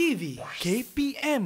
TV KPM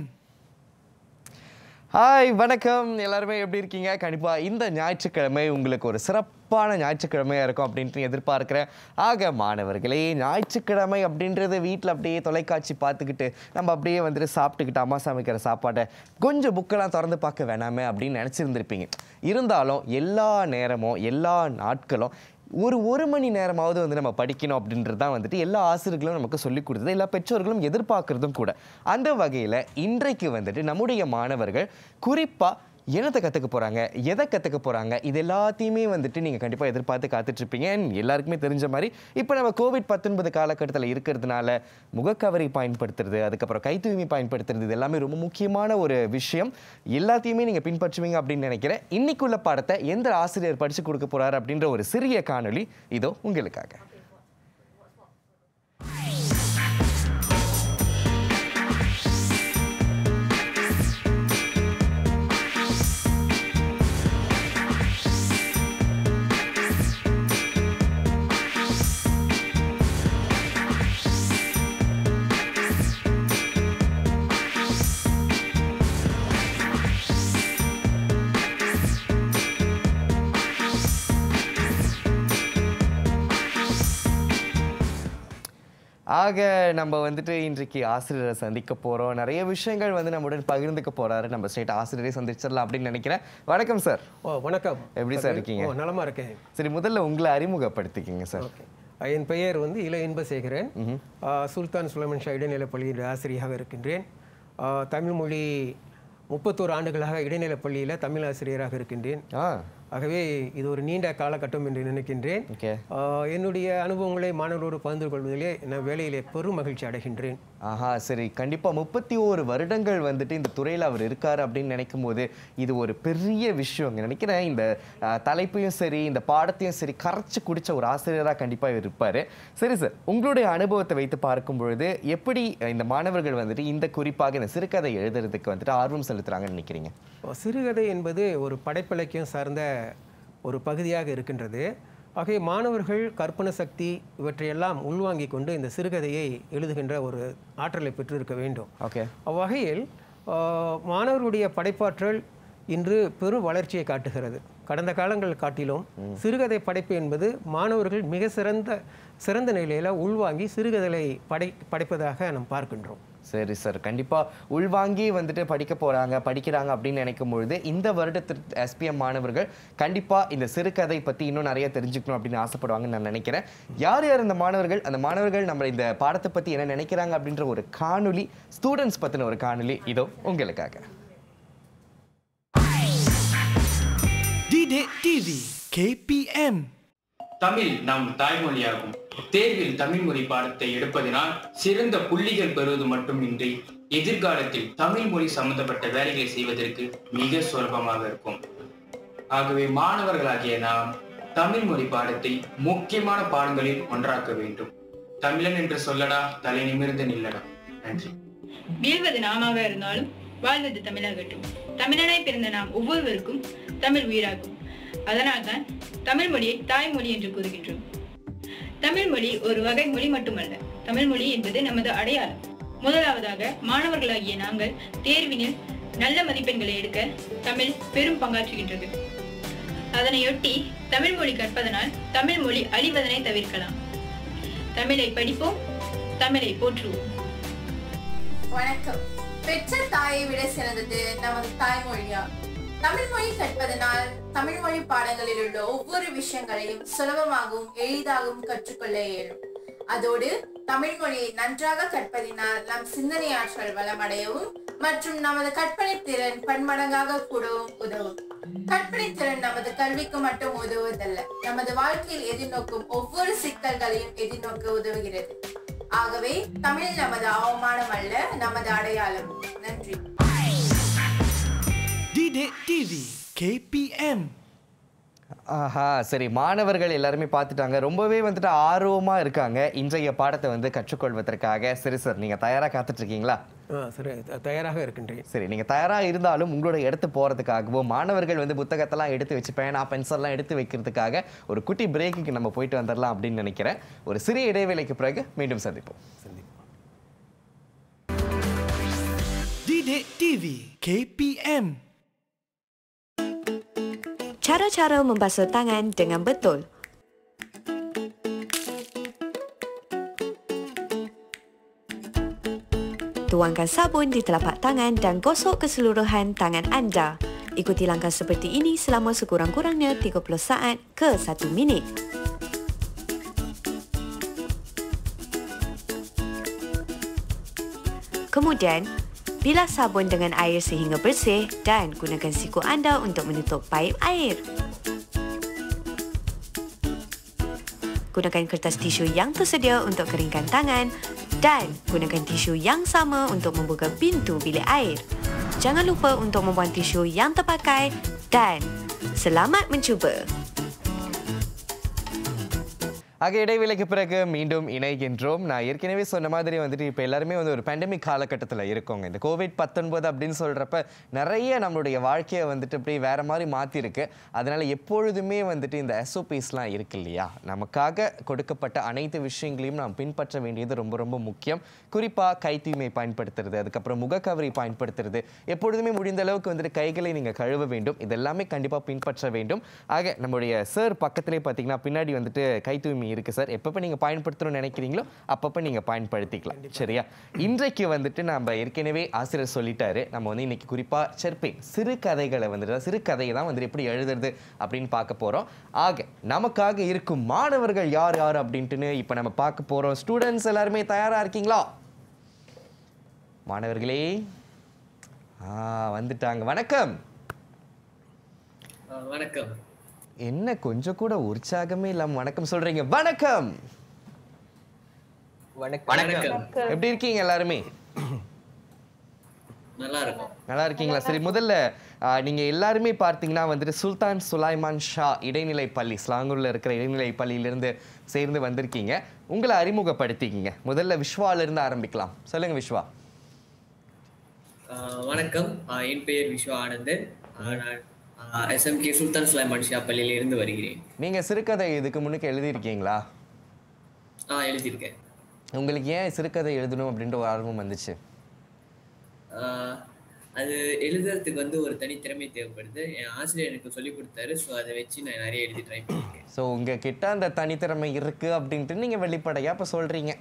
hi வணக்கம் எல்லாருமே எப்படி இருக்கீங்க கண்டிப்பாக இந்த ஞாயிற்றுக்கிழமை உங்களுக்கு ஒரு சிறப்பான ஞாயிற்றுக்கிழமையாக இருக்கும் அப்படின்ட்டு எதிர்பார்க்குறேன் ஆக மாணவர்களே ஞாயிற்றுக்கிழமை அப்படின்றது வீட்டில் அப்படியே தொலைக்காட்சி பார்த்துக்கிட்டு நம்ம அப்படியே வந்துட்டு சாப்பிட்டுக்கிட்டு அம்மா சமைக்கிற சாப்பாட்டை கொஞ்சம் புக்கெல்லாம் திறந்து பார்க்க வேணாமே அப்படின்னு நினச்சிருந்துருப்பீங்க இருந்தாலும் எல்லா நேரமும் எல்லா நாட்களும் ஒரு ஒரு மணி நேரமாவது வந்து நம்ம படிக்கணும் அப்படின்றது தான் வந்துட்டு எல்லா ஆசிரியர்களும் நமக்கு சொல்லிக் கொடுத்தது எல்லா பெற்றோர்களும் எதிர்பார்க்கறதும் கூட அந்த வகையில் இன்றைக்கு வந்துட்டு நம்முடைய மாணவர்கள் குறிப்பாக என்னத்தை கற்றுக்க போகிறாங்க எதை கற்றுக்க போகிறாங்க இது எல்லாத்தையுமே வந்துட்டு நீங்கள் கண்டிப்பாக எதிர்பார்த்து காத்துட்ருப்பீங்க எல்லாருக்குமே தெரிஞ்ச மாதிரி இப்போ நம்ம கோவிட் பத்தொன்பது காலகட்டத்தில் இருக்கிறதுனால முகக்கவரி பயன்படுத்துறது அதுக்கப்புறம் கை தூய்மை பயன்படுத்துறது இது எல்லாமே ரொம்ப முக்கியமான ஒரு விஷயம் எல்லாத்தையுமே நீங்கள் பின்பற்றுவீங்க அப்படின்னு நினைக்கிறேன் இன்னைக்குள்ள பாடத்தை எந்த ஆசிரியர் படித்து கொடுக்க போகிறார் அப்படின்ற ஒரு சிறிய காணொளி இதோ உங்களுக்காக ஆக நம்ம வந்துட்டு இன்றைக்கு ஆசிரியரை சந்திக்க போகிறோம் நிறைய விஷயங்கள் வந்து நம்முடன் பகிர்ந்துக்க போறாரு நம்ம ஸ்டேட் ஆசிரியரை சந்திச்சிடலாம் அப்படின்னு நினைக்கிறேன் வணக்கம் சார் ஓ வணக்கம் எப்படி சார் இருக்கீங்க? ஓ நலமா இருக்கேன் சரி முதல்ல உங்களை அறிமுகப்படுத்திக்கிங்க சார் ஓகே என் பெயர் வந்து இள இன்பசேகரன் ஆ, சுல்தான் சுலைமன் ஷா இடைநிலைப் பள்ளியில் ஆசிரியராக இருக்கின்றேன் ஆ, தமிழ் மொழி முப்பத்தோரு ஆண்டுகளாக இடைநிலைப் பள்ளியில் தமிழ் ஆசிரியராக இருக்கின்றேன் ஆ ஆகவே இது ஒரு நீண்ட காலகட்டம் என்று நினைக்கின்றேன் ஓகே ஆ, என்னுடைய அனுபவங்களை மாணவரோடு பகிர்ந்து கொள்வதிலே நான் வேலையிலே பெரும் மகிழ்ச்சி அடைகின்றேன் ஆஹா சரி கண்டிப்பாக முப்பத்தி ஓரு வருடங்கள் வந்துட்டு இந்த துறையில் அவர் இருக்கார் அப்படின்னு நினைக்கும் போது இது ஒரு பெரிய விஷயங்க நினைக்கிறேன் இந்த அஹ், தலைப்பையும் சரி இந்த பாடத்தையும் சரி கரைச்சி குடிச்ச ஒரு ஆசிரியராக கண்டிப்பாக இருப்பார் சரி சார் உங்களுடைய அனுபவத்தை வைத்து பார்க்கும் பொழுது எப்படி இந்த மாணவர்கள் வந்துட்டு இந்த குறிப்பாக இந்த சிறுகதை எழுதுறதுக்கு வந்துட்டு ஆர்வம் செலுத்துறாங்கன்னு நினைக்கிறீங்க சிறுகதை என்பது ஒரு படைப்பிலக்கியம் சார்ந்த ஒரு பகுதியாக இருக்கின்றது ஆகவே மாணவர்கள் கற்பனை சக்தி இவற்றையெல்லாம் உள்வாங்கிக் கொண்டு இந்த சிறுகதையை எழுதுகின்ற ஒரு ஆற்றலை பெற்றிருக்க வேண்டும் ஓகே அவ்வகையில் ஆஹ், மாணவர்களுடைய படைப்பாற்றல் இன்று பெரும் வளர்ச்சியை காட்டுகிறது கடந்த காலங்கள் காட்டிலும் சிறுகதை படைப்பு என்பது மாணவர்கள் மிக சிறந்த சிறந்த நிலையில் உள்வாங்கி சிறுகதைகளை படை படைப்பதாக நாம் பார்க்கின்றோம் சரி சார் கண்டிப்பாக உள்வாங்கி வந்துட்டு படிக்க போகிறாங்க படிக்கிறாங்க அப்படின்னு நினைக்கும் பொழுது இந்த வருடத்து எஸ்பிஎம் மாணவர்கள் கண்டிப்பாக இந்த சிறுகதை பற்றி இன்னும் நிறைய தெரிஞ்சுக்கணும் அப்படின்னு ஆசைப்படுவாங்கன்னு நான் நினைக்கிறேன் யார் யார் இந்த மாணவர்கள் அந்த மாணவர்கள் நம்ம இந்த பாடத்தை பற்றி என்ன நினைக்கிறாங்க அப்படின்ற ஒரு காணொளி ஸ்டூடெண்ட்ஸ் பற்றின ஒரு காணொளி இதோ உங்களுக்காக DD TV KPM தமிழ் நம் தாய்மொழியாகும் தேர்வில் தமிழ் மொழி பாடத்தை எடுப்பதனால் சிறந்த புள்ளிகள் பெறுவது மட்டுமின்றி எதிர்காலத்தில் தமிழ் மொழி சம்பந்தப்பட்ட வேலைகளை செய்வதற்கு மிக சுலபமாக இருக்கும் ஆகவே மாணவர்களாகிய நாம் தமிழ் மொழி பாடத்தை முக்கியமான பாடங்களில் ஒன்றாக்க வேண்டும் தமிழன் என்று சொல்லடா தலை நிமிர்ந்து நில்லடா நன்றி வீழ்வது நாமாக இருந்தாலும் வாழ்வது தமிழாகட்டும் தமிழனாய் பிறந்த நாம் ஒவ்வொருவருக்கும் தமிழ் உயிராகும் அதனால்தான் தமிழ் மொழியை தாய்மொழி என்று கூறுகின்றோம் தமிழ் மொழி ஒரு வகை மொழி மட்டுமல்ல தமிழ் மொழி என்பது நமது அடையாளம் முதலாவதாக மாணவர்களாகிய நாங்கள் தேர்வினில் நல்ல மதிப்பெண்களை எடுக்க தமிழ் பெரும் பங்காற்றுகின்றது அதனையொட்டி தமிழ் மொழி கற்பதனால் தமிழ் மொழி அழிவதனை தவிர்க்கலாம் தமிழை படிப்போம் தமிழை போற்றுவோம் வணக்கம் பெற்ற தாயை விட சிறந்தது நமது தாய்மொழியா தமிழ் மொழி கற்பதனால் தமிழ் மொழி பாடங்களில் உள்ள ஒவ்வொரு விஷயங்களையும் சுலபமாகவும் எளிதாகவும் கற்றுக்கொள்ள இயலும் அதோடு தமிழ் மொழியை நன்றாக கற்பதினால் நம் சிந்தனை ஆற்றல் வளமடையவும் மற்றும் நமது கற்பனை திறன் பன்மடங்காக கூடவும் உதவும் கற்பனை திறன் நமது கல்விக்கு மட்டும் உதவுவதல்ல நமது வாழ்க்கையில் எதிர்நோக்கும் ஒவ்வொரு சிக்கல்களையும் எதிர்நோக்க உதவுகிறது ஆகவே தமிழ் நமது அவமானம் அல்ல நமது அடையாளம் நன்றி DD TV KPM ஆஹா சரி மாணவர்கள் எல்லாருமே பார்த்துட்டாங்க ரொம்பவே வந்துட்டு ஆர்வமாக இருக்காங்க இன்றைய பாடத்தை வந்து கற்றுக்கொள்வதற்காக சரி சார் நீங்கள் தயாராக காத்துட்டு இருக்கீங்களா ஆ, சரி த- தயாராக இருக்கின்றேன் சரி நீங்கள் தயாராக இருந்தாலும் உங்களோட இடத்து போகிறதுக்காகவோ மாணவர்கள் வந்து புத்தகத்தெல்லாம் எடுத்து வச்சு பேனா பென்சில்லாம் எடுத்து வைக்கிறதுக்காக ஒரு குட்டி பிரேக்குக்கு நம்ம போயிட்டு வந்துடலாம் அப்படின்னு நினைக்கிறேன் ஒரு சிறிய இடைவேளைக்கு பிறகு மீண்டும் சந்திப்போம் சந்திப்போம் Didik TV KPM Cara-cara membasuh tangan dengan betul. Tuangkan sabun di telapak tangan dan gosok keseluruhan tangan anda. Ikuti langkah seperti ini selama sekurang-kurangnya 30 saat ke 1 minit. Kemudian, bilas sabun dengan air sehingga bersih dan gunakan siku anda untuk menutup paip air. Gunakan kertas tisu yang tersedia untuk keringkan tangan dan gunakan tisu yang sama untuk membuka pintu bilik air. Jangan lupa untuk membuang tisu yang terpakai dan selamat mencuba. ஆக இடைவேளைக்கு பிறகு மீண்டும் இணைகின்றோம் நான் ஏற்கனவே சொன்ன மாதிரி வந்துட்டு இப்போ எல்லாருமே வந்து ஒரு பேண்டமிக் காலகட்டத்தில் இருக்கோங்க இந்த கோவிட் பத்தொன்பது அப்படின்னு சொல்கிறப்ப நிறைய நம்மளுடைய வாழ்க்கையை வந்துட்டு இப்படி வேற மாதிரி மாற்றிருக்கு அதனால எப்பொழுதுமே வந்துட்டு இந்த எஸ்ஓபிஸ்லாம் இருக்கு இல்லையா நமக்காக கொடுக்கப்பட்ட அனைத்து விஷயங்களையும் நாம் பின்பற்ற வேண்டியது ரொம்ப ரொம்ப முக்கியம் குறிப்பாக கை தூய்மை பயன்படுத்துறது அதுக்கப்புறம் முகக்கவரி பயன்படுத்துறது எப்பொழுதுமே முடிந்த அளவுக்கு வந்துட்டு கைகளை நீங்கள் கழுவ வேண்டும் இதெல்லாமே கண்டிப்பாக பின்பற்ற வேண்டும் ஆக நம்முடைய சார் பக்கத்திலே பார்த்தீங்கன்னா பின்னாடி வந்துட்டு கை தூய்மை இருக்கு சார் எப்பப்போ நீங்கள் பயன்படுத்தணும்னு நினைக்கிறீங்களோ அப்பப்போ நீங்கள் பயன்படுத்திக்கலாம் சரியா இன்றைக்கு வந்துட்டு நம்ம ஏற்கனவே ஆசிரியர் சொல்லிட்டாரு நம்ம வந்து இன்னைக்கு குறிப்பாக செர்பேன் சிறு கதைகளை வந்துட்டு சிறு கதையை தான் வந்துட்டு எப்படி எழுதுறது அப்படின்னு பார்க்க போகிறோம் ஆக நமக்காக இருக்கும் மாணவர்கள் யார் யார் அப்படின்ட்டுன்னு இப்போ நம்ம பார்க்க போகிறோம் ஸ்டூடெண்ட்ஸ் எல்லாருமே தயாராக இருக்கீங்களா மாணவர்களே ஆ வந்துட்டாங்க வணக்கம் ஆ, வணக்கம் என்ன கொஞ்சம் கூட உற்சாகமே இல்லாம வணக்கம் சொல்றீங்க வணக்கம் வணக்கம் எப்படி இருக்கீங்க எல்லாருமே நல்லா இருக்கும் நல்லா இருக்கீங்களா சரி முதல்ல ஆ, நீங்க எல்லாருமே பார்த்தீங்கன்னா வந்துட்டு சுல்தான் சுலைமான் ஷா இடைநிலை பள்ளி ஸ்லாங்கூர்ல இருக்கிற இடைநிலை பள்ளியிலிருந்து சேர்ந்து வந்திருக்கீங்க உங்களை அறிமுகப்படுத்திக்கிங்க முதல்ல விஸ்வால இருந்து ஆரம்பிக்கலாம் சொல்லுங்க விஸ்வா ஆ, வணக்கம் ஆ, என் பெயர் விஸ்வா ஆனந்தன் ஆ, நான் எஸ்எம்கே சுல்தான் சுலைமான் ஷா பள்ளியில் இருந்து வருகிறேன் நீங்க சிறுகதை இதுக்கு முன்னுக்கு எழுதியிருக்கீங்களா ஆ எழுதியிருக்கேன் உங்களுக்கு ஏன் சிறுகதை எழுதணும் அப்படின்ற ஒரு ஆர்வம் வந்துச்சு ஆ, அது எழுதுறதுக்கு வந்து ஒரு தனித்திறமை தேவைப்படுது என் ஆசிரியர் எனக்கு சொல்லி கொடுத்தாரு ஸோ அதை வச்சு நான் நிறைய எழுதி ட்ரை பண்ணியிருக்கேன் ஸோ உங்க கிட்ட அந்த தனித்திறமை இருக்கு அப்படின்ட்டு நீங்க வெளிப்படையா இப்ப சொல்றீங்க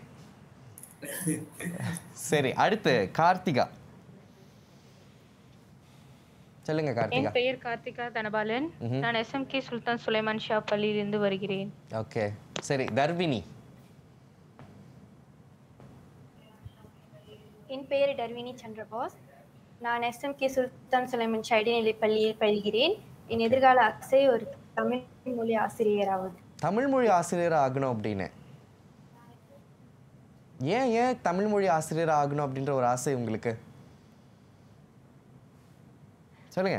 சரி அடுத்து கார்த்திகா சொல்லுங்க கார்த்திகா என் பெயர் கார்த்திகா தனபாலன் நான் எஸ்எம்கே சுல்தான் சுலைமான் ஷா பள்ளியிலிருந்து வருகிறேன் ஓகே சரி தர்வினி என் பெயர் டர்வினி சந்திரபோஸ் நான் எஸ்எம்கே சுல்தான் சுலைமன் ஷா இடைநிலை பள்ளியில் பயில்கிறேன் என் எதிர்கால ஆசை ஒரு தமிழ் மொழி ஆசிரியராவது தமிழ் மொழி ஆசிரியர் ஆகணும் அப்படின்னு ஏன் ஏன் தமிழ் மொழி ஆசிரியர் ஆகணும் அப்படின்ற ஒரு ஆசை உங்களுக்கு சொல்லுங்க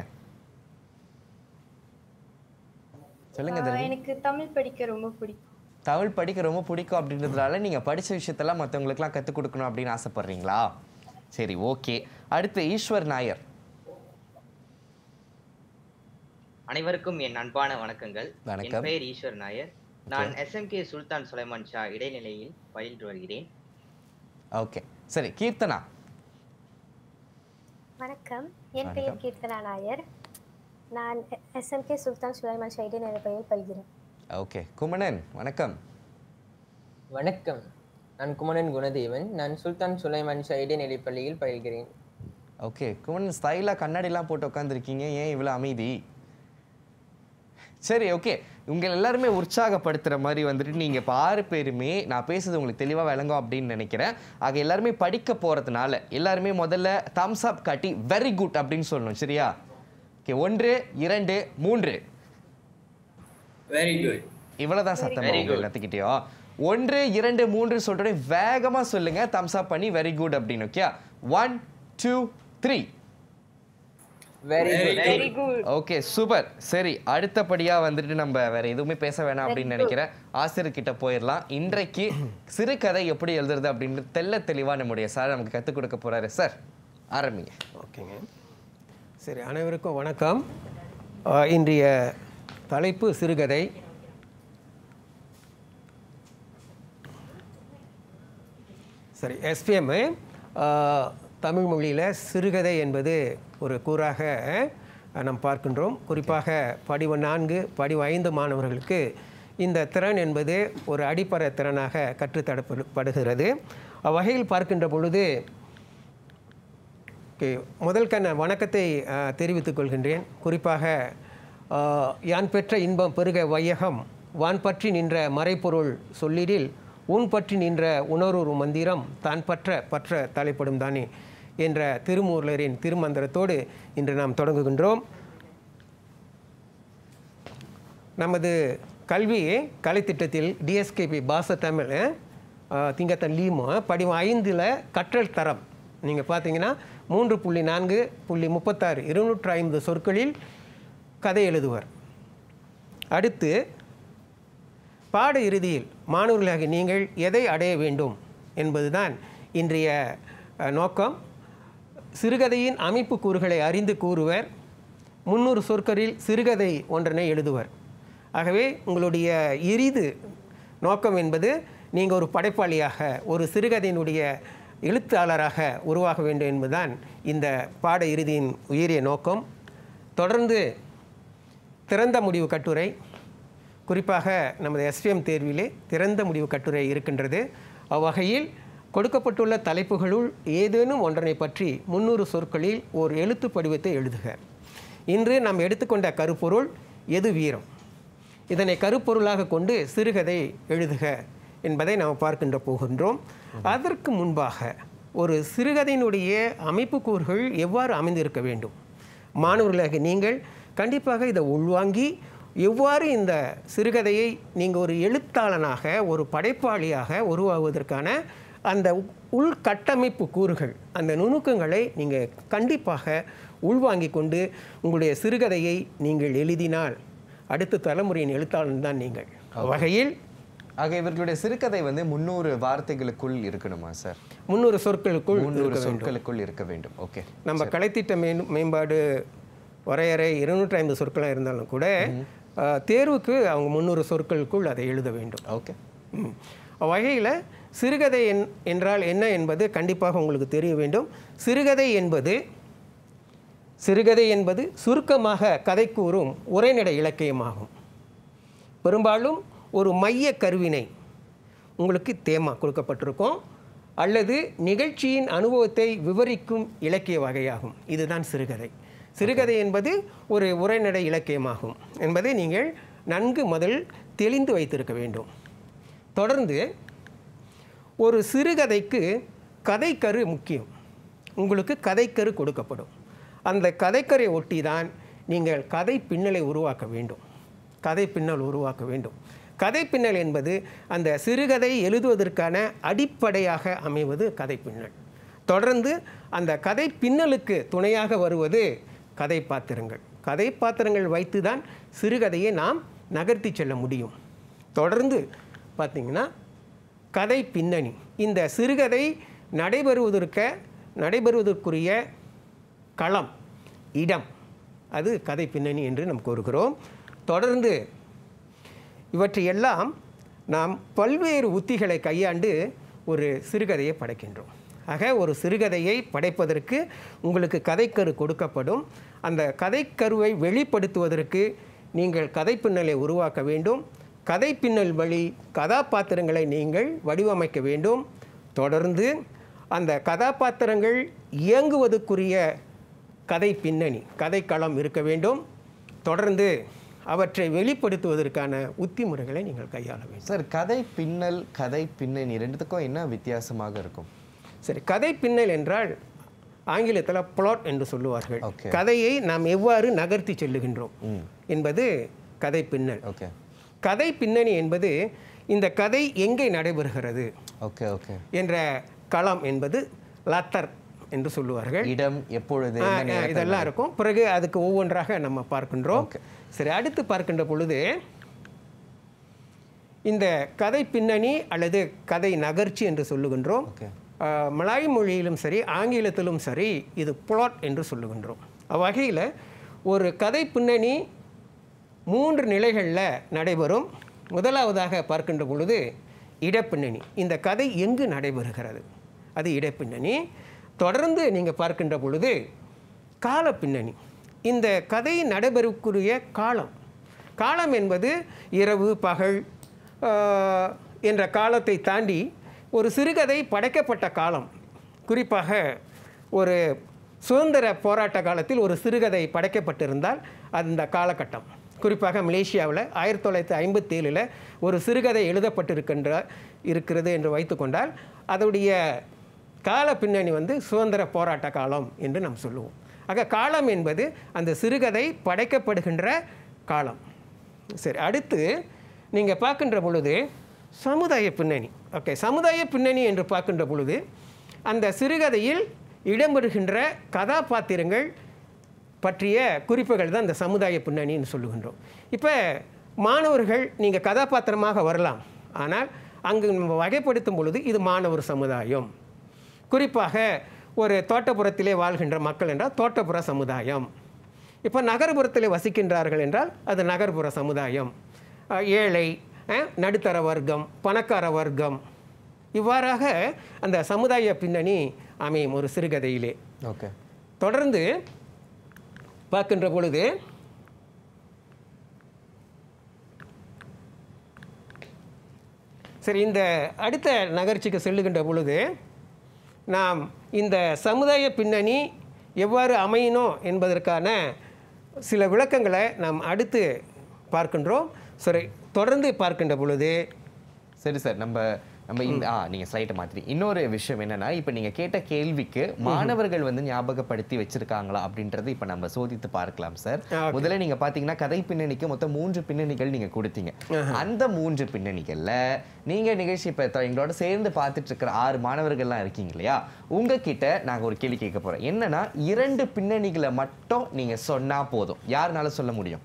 சொல்லுங்க ஆஹ் தர்வினி எனக்கு தமிழ் படிக்க ரொம்ப பிடிக்கும் தமிழ் படிக்க ரொம்ப பிடிக்கும் அப்படின்றதுனால நீங்க படிச்ச விஷயத்தெல்லாம் மற்றவங்களுக்குலாம் கற்றுக் கொடுக்கணும் அப்படின்னு ஆசைப்படுறீங்களா சரி ஓகே அடுத்து ஈஸ்வர் நாயர் அனைவருக்கும் என் அன்பான வணக்கங்கள் வணக்கம். என் பெயர் ஈஸ்வர் நாயர் நான் எஸ்எம்கே சுல்தான் சுலைமான் ஷா இடைநிலையில் பயின்று வருகிறேன் ஓகே சரி கீர்த்தனா வணக்கம் என் பெயர் வணக்கம். கீர்த்தனா நாயர் நான் எஸ்எம்கே சுல்தான் சுலைமான் ஷா இடைநிலை பள்ளியில் பயில்கிறேன் ஓகே குமணன் வணக்கம் வணக்கம் நான் குமரன் குணதேவன் நான் சுல்தான் சுலைமான் ஷா இடைநிலை பள்ளியில் பயில்கிறேன் ஓகே குமணன் ஸ்டைலாக கண்ணாடிலாம் போட்டு உட்காந்துருக்கீங்க ஏன் இவ்வளோ அமைதி சரி ஓகே உங்கள் எல்லாருமே உற்சாகப்படுத்துகிற மாதிரி வந்துட்டு நீங்கள் இப்போ ஆறு பேருமே நான் பேசுறது உங்களுக்கு தெளிவாக விளங்கும் அப்படின்னு நினைக்கிறேன் ஆக எல்லாருமே படிக்க போகிறதுனால எல்லாருமே முதல்ல தம்ஸ் அப் காட்டி வெரி குட் அப்படின்னு சொல்லணும் சரியா ஓகே ஒன்று இரண்டு மூன்று வெரி குட் இவ்வளவுதான் சத்தம் Very உங்க good. எல்லாத்துக்கிட்டையும் ஒன்று இரண்டு மூன்று சொல்றேன் வேகமா சொல்லுங்க தம்ஸ் அப் பண்ணி வெரி குட் அப்படின்னு okay one two three very Very good very good okay super சரி அடுத்தபடியா வந்துட்டு நம்ம வேற எதுவுமே பேச வேணாம் அப்படின்னு நினைக்கிறேன் ஆசிரியர் கிட்ட போயிடலாம் இன்றைக்கு சிறுகதை எப்படி எழுதுறது அப்படின்னு தெள்ள தெளிவா நம்முடைய சார் நமக்கு கற்றுக் கொடுக்க போறாரு சார் ஆரம்பிங்க ஓகேங்க சரி அனைவருக்கும் வணக்கம் ஆஹ் இன்றைய தலைப்பு சிறுகதை சரி எஸ்பிஎம் தமிழ் மொழியில் சிறுகதை என்பது ஒரு கூறாக அஹ், நாம் பார்க்கின்றோம் குறிப்பாக படிவ நான்கு படிவ ஐந்து மாணவர்களுக்கு இந்த திறன் என்பது ஒரு அடிப்படை திறனாக கற்றுத்தரப்படுகிறது அவ்வகையில் பார்க்கின்ற பொழுது ஓகே முதல் கண்ண வணக்கத்தை அஹ், தெரிவித்துக் கொள்கின்றேன் குறிப்பாக அஹ், யான் பெற்ற இன்பம் பெருக வையகம் வான் பற்றி நின்ற மறைப்பொருள் சொல்லிடில் உன் பற்றி நின்ற உணர்வு மந்திரம் தான் பற்ற பற்ற தலைப்படும் தானே என்ற திருமூலரின் திருமந்திரத்தோடு இன்று நாம் தொடங்குகின்றோம் நமது கல்வி கலைத்திட்டத்தில் டிஎஸ்கேபி பாச தமிழ் திங்கத்தன் லீமோ படிவம் ஐந்தில் கற்றல் தரம் நீங்கள் பார்த்தீங்கன்னா மூன்று புள்ளி நான்கு புள்ளி முப்பத்தாறு இருநூற்று ஐம்பது சொற்களில் கதை எழுதுவர் அடுத்து பாட இறுதியில் மாணவர்களாக நீங்கள் எதை அடைய வேண்டும் என்பதுதான் இன்றைய அஹ், நோக்கம் சிறுகதையின் அமைப்பு கூறுகளை அறிந்து கூறுவர் முன்னூறு சொற்களில் சிறுகதை ஒன்றனை எழுதுவர் ஆகவே உங்களுடைய இறுதி நோக்கம் என்பது நீங்கள் ஒரு படைப்பாளியாக ஒரு சிறுகதையினுடைய எழுத்தாளராக உருவாக வேண்டும் என்பதுதான் இந்த பாட இறுதியின் உயரிய நோக்கம் தொடர்ந்து திறந்த முடிவு கட்டுரை குறிப்பாக நமது எஸ்பிஎம் தேர்விலே திறந்த முடிவு கட்டுரை இருக்கின்றது அவ்வகையில் கொடுக்கப்பட்டுள்ள தலைப்புகளுள் ஏதேனும் ஒன்றனை பற்றி முன்னூறு சொற்களில் ஓர் எழுத்து படிவத்தை எழுதுக இன்று நாம் எடுத்துக்கொண்ட கருப்பொருள் எது வீரம் இதனை கருப்பொருளாக கொண்டு சிறுகதை எழுதுக என்பதை நாம் பார்க்கின்ற போகின்றோம் அதற்கு முன்பாக ஒரு சிறுகதையினுடைய அமைப்பு கூறுகள் எவ்வாறு அமைந்திருக்க வேண்டும் மாணவர்களாக நீங்கள் கண்டிப்பாக இதை உள்வாங்கி எவ்வாறு இந்த சிறுகதையை நீங்கள் ஒரு எழுத்தாளனாக ஒரு படைப்பாளியாக உருவாகுவதற்கான அந்த உள்கட்டமைப்பு கூறுகள் அந்த நுணுக்கங்களை நீங்கள் கண்டிப்பாக உள்வாங்கிக் கொண்டு உங்களுடைய சிறுகதையை நீங்கள் எழுதினால் அடுத்த தலைமுறையின் எழுத்தாளன் தான் நீங்கள் வகையில் ஆக இவர்களுடைய சிறுகதை வந்து முந்நூறு வார்த்தைகளுக்குள் இருக்கணுமா சார் முன்னூறு சொற்களுக்குள் முந்நூறு இருக்க வேண்டும். சொற்களுக்குள் இருக்க வேண்டும் ஓகே நம்ம கலைத்திட்ட மே மேம்பாடு வரையறை இருநூற்றி ஐம்பது சொற்களாக இருந்தாலும் கூட அஹ், தேர்வுக்கு அவங்க முந்நூறு சொற்களுக்குள் அதை எழுத வேண்டும் ஓகே வகையில் சிறுகதை என் என்றால் என்ன என்பது கண்டிப்பாக உங்களுக்கு தெரிய வேண்டும் சிறுகதை என்பது சிறுகதை என்பது சுருக்கமாக கதை கூறும் உரைநடை இலக்கியமாகும் பெரும்பாலும் ஒரு மைய கருவினை உங்களுக்கு தேமா கொடுக்கப்பட்டிருக்கும் அல்லது நிகழ்ச்சியின் அனுபவத்தை விவரிக்கும் இலக்கிய வகையாகும் இதுதான் சிறுகதை சிறுகதை என்பது ஒரு உரைநடை இலக்கியமாகும் என்பதை நீங்கள் நன்கு முதல் தெளிந்து வைத்திருக்க வேண்டும் தொடர்ந்து ஒரு சிறுகதைக்கு கதைக்கரு முக்கியம் உங்களுக்கு கதைக்கரு கொடுக்கப்படும் அந்த கதைக்கரை ஒட்டி தான் நீங்கள் கதை பின்னலை உருவாக்க வேண்டும் கதை பின்னல் உருவாக்க வேண்டும் கதை பின்னல் என்பது அந்த சிறுகதை எழுதுவதற்கான அடிப்படையாக அமைவது கதை பின்னல் தொடர்ந்து அந்த கதை பின்னலுக்கு துணையாக வருவது கதை பாத்திரங்கள் கதை பாத்திரங்கள் வைத்து தான் சிறுகதையை நாம் நகர்த்தி செல்ல முடியும் தொடர்ந்து பார்த்தீங்கன்னா கதை பின்னணி இந்த சிறுகதை நடைபெறுவதற்க நடைபெறுவதற்குரிய களம் இடம் அது கதை பின்னணி என்று நாம் கூறுகிறோம் தொடர்ந்து இவற்றையெல்லாம் நாம் பல்வேறு உத்திகளை கையாண்டு ஒரு சிறுகதையை படைக்கின்றோம் ஆக ஒரு சிறுகதையை படைப்பதற்கு உங்களுக்கு கதைக்கரு கொடுக்கப்படும் அந்த கதைக்கருவை வெளிப்படுத்துவதற்கு நீங்கள் கதைப்பின்னலை உருவாக்க வேண்டும் கதைப்பின்னல் வழி கதாபாத்திரங்களை நீங்கள் வடிவமைக்க வேண்டும் தொடர்ந்து அந்த கதாபாத்திரங்கள் இயங்குவதற்குரிய கதை பின்னணி கதைக்களம் இருக்க வேண்டும் தொடர்ந்து அவற்றை வெளிப்படுத்துவதற்கான உத்தி முறைகளை நீங்கள் கையாள வேண்டும் சார் கதை பின்னல் கதை பின்னணி ரெண்டுத்துக்கும் என்ன வித்தியாசமாக இருக்கும் சரி கதை பின்னல் என்றால் ஆங்கிலத்தில் பிளாட் என்று சொல்லுவார்கள் Okay. கதையை நாம் எவ்வாறு நகர்த்தி செல்லுகின்றோம் என்பது கதை பின்னல் ஓகே கதை பின்னணி என்பது இந்த கதை எங்கே நடைபெறுகிறது ஓகே ஓகே என்ற களம் என்பது லத்தர் என்று சொல்லுவார்கள் இடம் எப்பொழுது ஆ, எந்த ஆ, நேரத்தில் இதெல்லாம் இருக்கும் பிறகு அதுக்கு ஒவ்வொன்றாக நம்ம பார்க்கின்றோம் சரி அடுத்து பார்க்கின்ற பொழுது இந்த கதை பின்னணி அல்லது கதை நகர்ச்சி என்று சொல்லுகின்றோம் ஆ, மலாய் மொழியிலும் சரி ஆங்கிலத்திலும் சரி இது புளாட் என்று சொல்லுகின்றோம் அவ்வகையில் ஒரு கதை பின்னணி மூன்று நிலைகளில் நடைபெறும் முதலாவதாக பார்க்கின்ற பொழுது இடப்பின்னணி இந்த கதை எங்கு நடைபெறுகிறது அது இடப்பின்னணி தொடர்ந்து நீங்கள் பார்க்கின்ற பொழுது கால பின்னணி இந்த கதை நடைபெறக்கூடிய காலம் காலம் என்பது இரவு பகல் ஆஹ், என்ற காலத்தை தாண்டி ஒரு சிறுகதை படைக்கப்பட்ட காலம் குறிப்பாக ஒரு சுதந்திர போராட்ட காலத்தில் ஒரு சிறுகதை படைக்கப்பட்டிருந்தால் அந்த காலகட்டம் குறிப்பாக மலேசியாவில் ஆயிரத்தி தொள்ளாயிரத்தி ஐம்பத்தி ஏழில் ஒரு சிறுகதை எழுதப்பட்டிருக்கின்ற இருக்கிறது என்று வைத்துக்கொண்டால் அதோடைய கால பின்னணி வந்து சுதந்திர போராட்ட காலம் என்று நாம் சொல்லுவோம் ஆக காலம் என்பது அந்த சிறுகதை படைக்கப்படுகின்ற காலம் சரி அடுத்து நீங்கள் பார்க்கின்ற பொழுது சமுதாய பின்னணி ஓகே சமுதாய பின்னணி என்று பார்க்கின்ற பொழுது அந்த சிறுகதையில் இடம்பெறுகின்ற கதாபாத்திரங்கள் பற்றிய குறிப்புகள் தான் இந்த சமுதாய பின்னணின்னு சொல்லுகின்றோம் இப்போ மாணவர்கள் நீங்கள் கதாபாத்திரமாக வரலாம் ஆனால் அங்கு நம்ம வகைப்படுத்தும் பொழுது இது மாணவர் சமுதாயம் குறிப்பாக ஒரு தோட்டப்புறத்திலே வாழ்கின்ற மக்கள் என்றால் தோட்டப்புற சமுதாயம் இப்போ நகர்ப்புறத்திலே வசிக்கின்றார்கள் என்றால் அது நகர்ப்புற சமுதாயம் அஹ், ஏழை அஹ், நடுத்தர வர்க்கம் பணக்கார வர்க்கம் இவ்வாறாக அந்த சமுதாய பின்னணி அமையும் ஒரு சிறுகதையிலே ஓகே தொடர்ந்து பார்க்கின்ற பொழுது சரி இந்த அடுத்த நகர்ச்சிக்கு செல்லுகின்ற பொழுது நாம் இந்த சமுதாய பின்னணி எவ்வாறு அமையணும் என்பதற்கான சில விளக்கங்களை நாம் அடுத்து பார்க்கின்றோம் சரி தொடர்ந்து பார்க்கின்ற பொழுது சரி சார் நம்ம நம்ம இந்த ஆ நீங்க ஸ்லைட்டை மாத்தி இன்னொரு விஷயம் என்னன்னா இப்போ நீங்க கேட்ட கேள்விக்கு மாணவர்கள் வந்து ஞாபகப்படுத்தி வச்சிருக்காங்களா அப்படின்றத இப்போ நம்ம சோதித்து பார்க்கலாம் சார் முதல்ல நீங்க பாத்தீங்கன்னா கதை பின்னணிக்கு மொத்தம் மூன்று பின்னணிகள் நீங்க கொடுத்தீங்க அந்த மூன்று பின்னணிகள்ல நீங்க நிகழ்ச்சி இப்ப த- எங்களோட சேர்ந்து பார்த்துட்டு இருக்கிற ஆறு மாணவர்கள்லாம் இருக்கீங்க இல்லையா உங்ககிட்ட நாங்க ஒரு கேள்வி கேட்க போறோம் என்னன்னா இரண்டு பின்னணிகளை மட்டும் நீங்க சொன்னா போதும் யாருனால சொல்ல முடியும்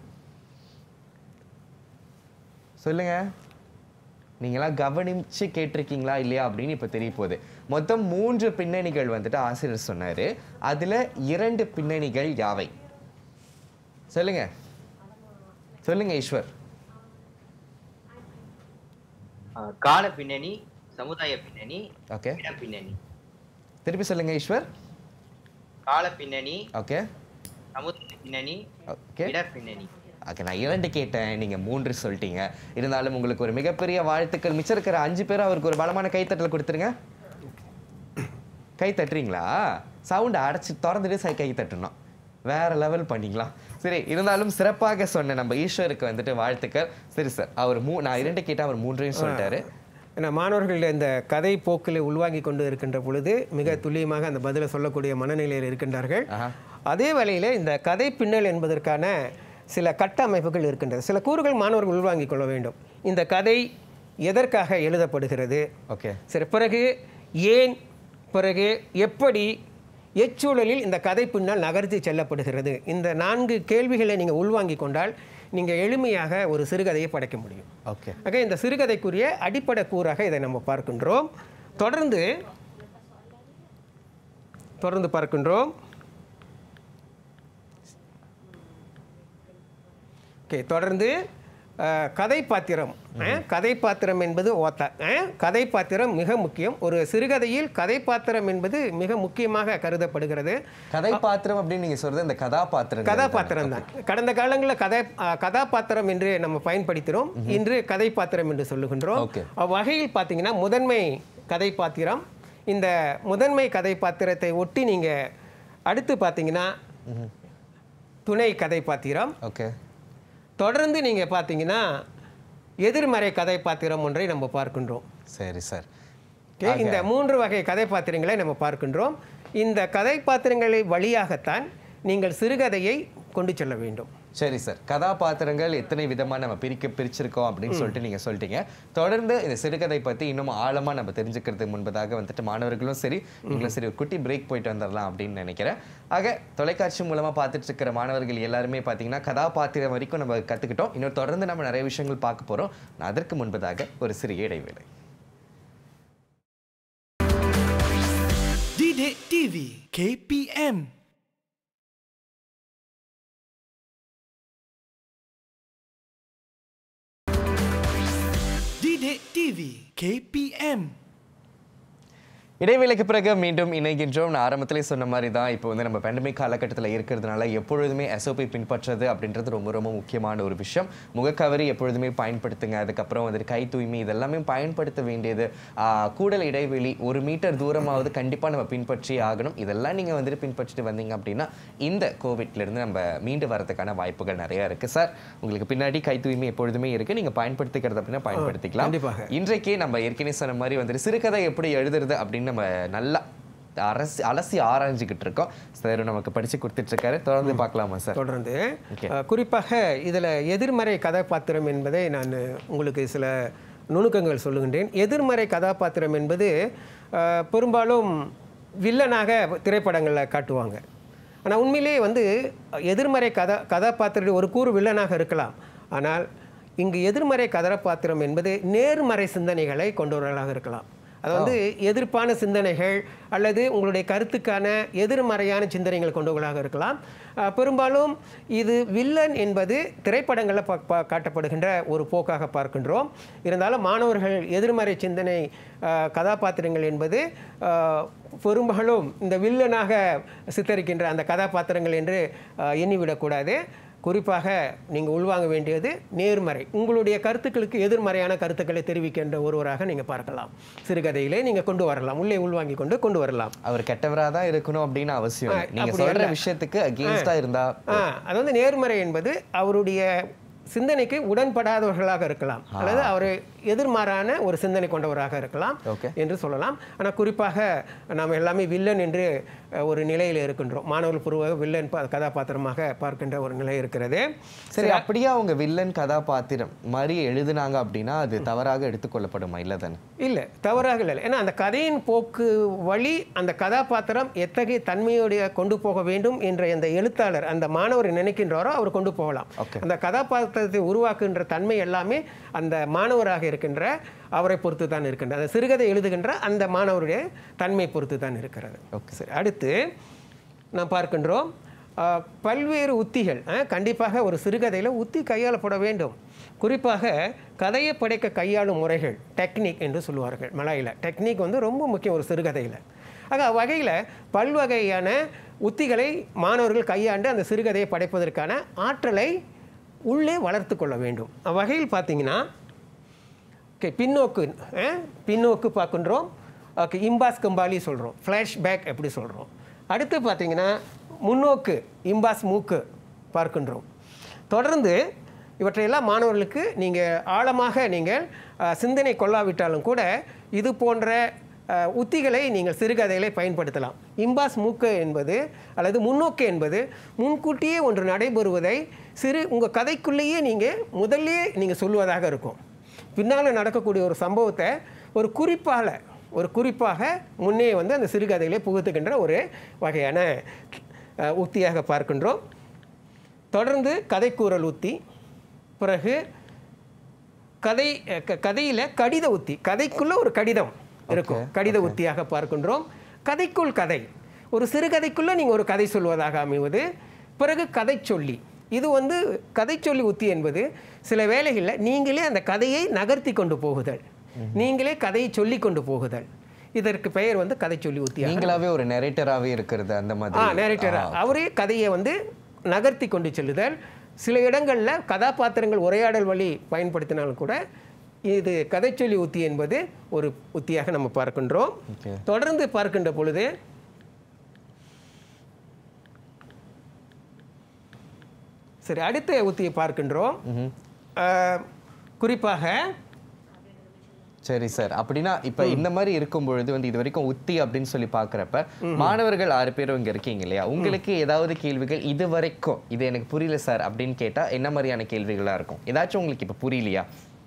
சொல்லுங்க நீங்களாம் கவனிச்சு கேட்டிருக்கீங்களா இல்லையா அப்படின்னு இப்போ தெரிய போகுது மொத்தம் மூன்று பின்னணிகள் வந்துட்டு ஆசிரியர் சொன்னாரு அதுல இரண்டு பின்னணிகள் யாவை சொல்லுங்க சொல்லுங்க ஈஸ்வர் ஆஹ் கால பின்னணி சமுதாய பின்னணி ஓகே இட பின்னணி திருப்பி சொல்லுங்க ஈஸ்வர் கால பின்னணி ஓகே சமுதாய பின்னணி ஓகே இட பின்னணி ஓகே நான் இரண்டு கேட்டேன் நீங்க மூன்று சொல்லிட்டீங்க இருந்தாலும் உங்களுக்கு ஒரு மிகப்பெரிய வாழ்த்துக்கள் மிச்சம் இருக்கிற அஞ்சு பேரும் அவருக்கு ஒரு பலமான கைத்தட்டல் கொடுத்துருங்க கை தட்டுறீங்களா சவுண்ட் அடைச்சி திறந்துட்டு சை கை தட்டணும் வேற லெவல் பண்ணிக்கலாம் சரி இருந்தாலும் சிறப்பாக சொன்ன நம்ம ஈஸ்வருக்கு வந்துட்டு வாழ்த்துக்கள் சரி சார் அவர் மூ நான் இரண்டு கேட்டேன் அவர் மூன்றையும் சொல்லிட்டாரு ஏன்னா மாணவர்கள் இந்த கதை போக்கில் உள்வாங்கி கொண்டு இருக்கின்ற பொழுது மிக துல்லியமாக அந்த பதிலை சொல்லக்கூடிய மனநிலையில் இருக்கின்றார்கள் அதே வேளையில் இந்த கதை பின்னல் என்பதற்கான சில கட்டமைப்புகள் இருக்கின்றது சில கூறுகள் மாணவர்கள் உள்வாங்கிக் கொள்ள வேண்டும் இந்த கதை எதற்காக எழுதப்படுகிறது ஓகே சரி பிறகு ஏன் பிறகு எப்படி எச்சூழலில் இந்த கதை பின்னால் நகர்த்தி செல்லப்படுகிறது இந்த நான்கு கேள்விகளை நீங்கள் உள்வாங்கிக் கொண்டால் நீங்கள் எளிமையாக ஒரு சிறுகதையை படைக்க முடியும் ஓகே ஆக இந்த சிறுகதைக்குரிய அடிப்படை கூறாக இதை நம்ம பார்க்கின்றோம் தொடர்ந்து தொடர்ந்து பார்க்கின்றோம் ஓகே தொடர்ந்து அஹ், கதை பாத்திரம் அஹ், கதை பாத்திரம் என்பது ஓத்த அஹ், கதை பாத்திரம் மிக முக்கியம் ஒரு சிறுகதையில் கதை பாத்திரம் என்பது மிக முக்கியமாக கருதப்படுகிறது கதை பாத்திரம் அப்படின்னு நீங்க சொல்றது இந்த கதாபாத்திரம் கதாபாத்திரம் தான் கடந்த காலங்களில் கதை அஹ், கதாபாத்திரம் என்று நம்ம பயன்படுத்தினோம் இன்று கதை பாத்திரம் என்று சொல்லுகின்றோம் அவ்வகையில் பார்த்தீங்கன்னா முதன்மை கதை பாத்திரம் இந்த முதன்மை கதை பாத்திரத்தை ஒட்டி நீங்கள் அடுத்து பார்த்தீங்கன்னா துணை கதை பாத்திரம் ஓகே தொடர்ந்து நீங்கள் பார்த்தீங்கன்னா எதிர்மறை கதை பாத்திரம் ஒன்றை நம்ம பார்க்கின்றோம் சரி சார் ஓகே இந்த மூன்று வகை கதைப்பாத்திரங்களை நம்ம பார்க்கின்றோம் இந்த கதைப்பாத்திரங்களை வழியாகத்தான் நீங்கள் சிறுகதையை கொண்டு செல்ல வேண்டும் சரி சார் கதாபாத்திரங்கள் எத்தனை விதமா நம்ம பிரிக்க பிரிச்சிருக்கோம் அப்படின்னு ம். சொல்லிட்டு நீங்க சொல்லிட்டீங்க தொடர்ந்து இந்த சிறுகதை பத்தி இன்னும் ஆழமா நம்ம தெரிஞ்சுக்கிறதுக்கு முன்பதாக வந்துட்டு மாணவர்களும் சரி நீங்களும் சரி ஒரு குட்டி பிரேக் போயிட்டு வந்துடலாம் அப்படின்னு நினைக்கிறேன் ஆக தொலைக்காட்சி மூலமா பார்த்துட்டு இருக்கிற மாணவர்கள் எல்லாருமே பார்த்தீங்கன்னா கதாபாத்திரம் வரைக்கும் நம்ம கத்துக்கிட்டோம் இன்னும் தொடர்ந்து நம்ம நிறைய விஷயங்கள் பார்க்க போறோம் நான் அதற்கு முன்பதாக ஒரு சிறிய இடைவேளை Didik TV KPM Didik TV KPM இடைவேளைக்கு பிறகு மீண்டும் இணைகின்றோம் நான் ஆரம்பத்திலே சொன்ன மாதிரி தான் இப்போ வந்து நம்ம பேண்டமிக் காலகட்டத்தில் இருக்கிறதுனால எப்பொழுதுமே எஸ்ஓபி பின்பற்றுறது அப்படின்றது ரொம்ப ரொம்ப முக்கியமான ஒரு விஷயம் முகக்கவரி எப்பொழுதுமே பயன்படுத்துங்க அதுக்கப்புறம் வந்துட்டு கை தூய்மை இதெல்லாமே பயன்படுத்த வேண்டியது ஆஹ், கூடல் இடைவெளி ஒரு மீட்டர் தூரமாவது கண்டிப்பாக நம்ம பின்பற்றி ஆகணும் இதெல்லாம் நீங்கள் வந்துட்டு பின்பற்றிட்டு வந்தீங்க அப்படின்னா இந்த கோவிட்ல இருந்து நம்ம மீண்டு வரதுக்கான வாய்ப்புகள் நிறைய இருக்கு சார் உங்களுக்கு பின்னாடி கை தூய்மை எப்பொழுதுமே இருக்கு நீங்க பயன்படுத்திக்கிறது அப்படின்னா பயன்படுத்திக்கலாம் கண்டிப்பாக. இன்றைக்கே நம்ம ஏற்கனவே சொன்ன மாதிரி வந்துட்டு சிறுகதை எப்படி எழுதுறது அப்படின்னு நம்ம நல்லா அரசி அலசி ஆராய்ஞ்சிக்கிட்டு இருக்கோம் சார் நமக்கு படிச்சு கொடுத்துட்டு இருக்காரு தொடர்ந்து பார்க்கலாமா சார் தொடர்ந்து Okay. அஹ், குறிப்பாக இதில் எதிர்மறை கதாபாத்திரம் என்பதை நான் உங்களுக்கு சில நுணுக்கங்கள் சொல்லுகின்றேன் எதிர்மறை கதாபாத்திரம் என்பது அஹ், பெரும்பாலும் வில்லனாக திரைப்படங்களில் காட்டுவாங்க ஆனால் உண்மையிலேயே வந்து எதிர்மறை கதா கதாபாத்திரம் ஒரு கூறு வில்லனாக இருக்கலாம் ஆனால் இங்கு எதிர்மறை கதாபாத்திரம் என்பது நேர்மறை சிந்தனைகளை கொண்டவர்களாக இருக்கலாம் அது வந்து எதிர்ப்பான சிந்தனைகள் அல்லது உங்களுடைய கருத்துக்கான எதிர்மறையான சிந்தனைகள் கொண்டவர்களாக இருக்கலாம் அஹ், பெரும்பாலும் இது வில்லன் என்பது திரைப்படங்களில் பா- பா- காட்டப்படுகின்ற ஒரு போக்காக பார்க்கின்றோம் இருந்தாலும் மாணவர்கள் எதிர்மறை சிந்தனை அஹ், கதாபாத்திரங்கள் என்பது அஹ், பெரும்பாலும் இந்த வில்லனாக சித்தரிக்கின்ற அந்த கதாபாத்திரங்கள் என்று அஹ், எண்ணிவிடக்கூடாது குறிப்பாக நீங்கள் உள்வாங்க வேண்டியது நேர்மறை உங்களுடைய கருத்துக்களுக்கு எதிர்மறையான கருத்துக்களை தெரிவிக்கின்ற ஒருவராக நீங்கள் பார்க்கலாம் சிறுகதையிலே நீங்கள் கொண்டு வரலாம் உள்ளே உள்வாங்கி கொண்டு கொண்டு வரலாம் அவர் கெட்டவரா தான் இருக்கணும் அப்படின்னு அவசியம் இல்லை. ஆ, நீங்க அப்படி சொல்ற அல்ல. விஷயத்துக்கு அகேன்ஸ்டா இருந்தா ஆ அது வந்து நேர்மறை என்பது அவருடைய சிந்தனைக்கு உடன்படாதவர்களாக இருக்கலாம் அல்லது அவர் எதிர்மாறான ஒரு சிந்தனை கொண்டவராக இருக்கலாம் Okay. என்று சொல்லலாம் ஆனால் குறிப்பாக நாம் எல்லாமே வில்லன் என்று அஹ், ஒரு நிலையில் இருக்கின்றோம் மாணவர்கள் பொதுவாக வில்லன் பா- கதாபாத்திரமாக பார்க்கின்ற ஒரு நிலை இருக்கிறது சரி அப்படியே அவங்க வில்லன் கதாபாத்திரம் மாதிரி எழுதுனாங்க அப்படின்னா அது தவறாக எடுத்துக்கொள்ளப்படுமா இல்லை தானே இல்லை தவறாக இல்லை ஏன்னா அந்த கதையின் போக்கு வழி அந்த கதாபாத்திரம் எத்தகைய தன்மையுடைய கொண்டு போக வேண்டும் என்ற அந்த எழுத்தாளர் அந்த மாணவர் நினைக்கின்றாரோ அவர் கொண்டு போகலாம் Okay. அந்த கதாபாத்திரத்தை உருவாக்குகின்ற தன்மை எல்லாமே அந்த மாணவராக இருக்கின்ற அவரை பொறுத்து தான் இருக்கின்றது அந்த சிறுகதை எழுதுகின்ற அந்த மாணவருடைய தன்மை பொறுத்து தான் இருக்கிறது சரி அடுத்து நாம் பார்க்கின்றோம் அஹ், பல்வேறு உத்திகள் அஹ், கண்டிப்பாக ஒரு சிறுகதையில் உத்தி கையாளப்பட வேண்டும் குறிப்பாக கதையை படைக்க கையாளும் முறைகள் டெக்னிக் என்று சொல்லுவார்கள் மலாயில் டெக்னிக் வந்து ரொம்ப முக்கியம் ஒரு சிறுகதையில் ஆக வகையில் பல்வகையான உத்திகளை மாணவர்கள் கையாண்டு அந்த சிறுகதையை படைப்பதற்கான ஆற்றலை உள்ளே வளர்த்து கொள்ள வேண்டும் அவ்வகையில் பார்த்தீங்கன்னா ஓகே பின்னோக்கு அஹ், பின்னோக்கு பார்க்கின்றோம் ஓகே இம்பாஸ் கம்பாலி சொல்கிறோம் ஃப்ளாஷ்பேக் எப்படி சொல்கிறோம் அடுத்து பார்த்தீங்கன்னா முன்னோக்கு இம்பாஸ் மூக்கு பார்க்கின்றோம் தொடர்ந்து இவற்றையெல்லாம் மாணவர்களுக்கு நீங்கள் ஆழமாக நீங்கள் அஹ், சிந்தனை கொள்ளாவிட்டாலும் கூட இது போன்ற அஹ், உத்திகளை நீங்கள் சிறுகதைகளை பயன்படுத்தலாம் இம்பாஸ் மூக்கு என்பது அல்லது முன்னோக்கு என்பது முன்கூட்டியே ஒன்று நடைபெறுவதை சிறு உங்கள் கதைக்குள்ளேயே நீங்கள் முதல்லே நீங்கள் சொல்லுவதாக இருக்கும் பின்னால் நடக்கக்கூடிய ஒரு சம்பவத்தை ஒரு குறிப்பால் ஒரு குறிப்பாக முன்னே வந்து அந்த சிறுகதையிலே புகுத்துகின்ற ஒரு வகையான அஹ், உத்தியாக பார்க்கின்றோம் தொடர்ந்து கதைக்கூறல் உத்தி பிறகு கதை க- கதையில கடித உத்தி கதைக்குள்ள ஒரு கடிதம் இருக்கும் கடித உத்தியாக பார்க்கின்றோம் கதைக்குள் கதை ஒரு சிறுகதைக்குள்ள நீங்க ஒரு கதை சொல்வதாக அமைவது பிறகு கதை சொல்லி இது வந்து கதை சொல்லி உத்தி என்பது சில வேளைகளில் நீங்களே அந்த கதையை நகர்த்தி கொண்டு போகுதல் நீங்களே கதையை சொல்லி கொண்டு போகுதல் இதற்கு பெயர் வந்து கதை சொல்லி உத்தி நீங்களாவே ஒரு நெரேட்டராகவே இருக்கிறது அந்த ஆ மாதிரி நேரேட்டர் அவரே கதையை வந்து நகர்த்தி கொண்டு செல்லுதல் சில இடங்களில் கதாபாத்திரங்கள் உரையாடல் வழி பயன்படுத்தினாலும் கூட இது கதைச்சொல்லி உத்தி என்பது ஒரு உத்தியாக நம்ம பார்க்கின்றோம் Okay. தொடர்ந்து பார்க்கின்ற பொழுது சரி அடுத்த உத்தியை பார்க்கின்றோம் ஆஹ், குறிப்பாக சரி சார் அப்படின்னா இப்ப இந்த மாதிரி இருக்கும் பொழுது வந்து இது வரைக்கும் உத்தி அப்படின்னு சொல்லி பாக்குறப்ப மாணவர்கள் ஆறு பேரும் இங்க இருக்கீங்க இல்லையா உங்களுக்கு ஏதாவது கேள்விகள் இது வரைக்கும் இது எனக்கு புரியல சார் அப்படின்னு கேட்டா என்ன மாதிரியான கேள்விகளா இருக்கும் ஏதாச்சும் உங்களுக்கு இப்ப புரியலையா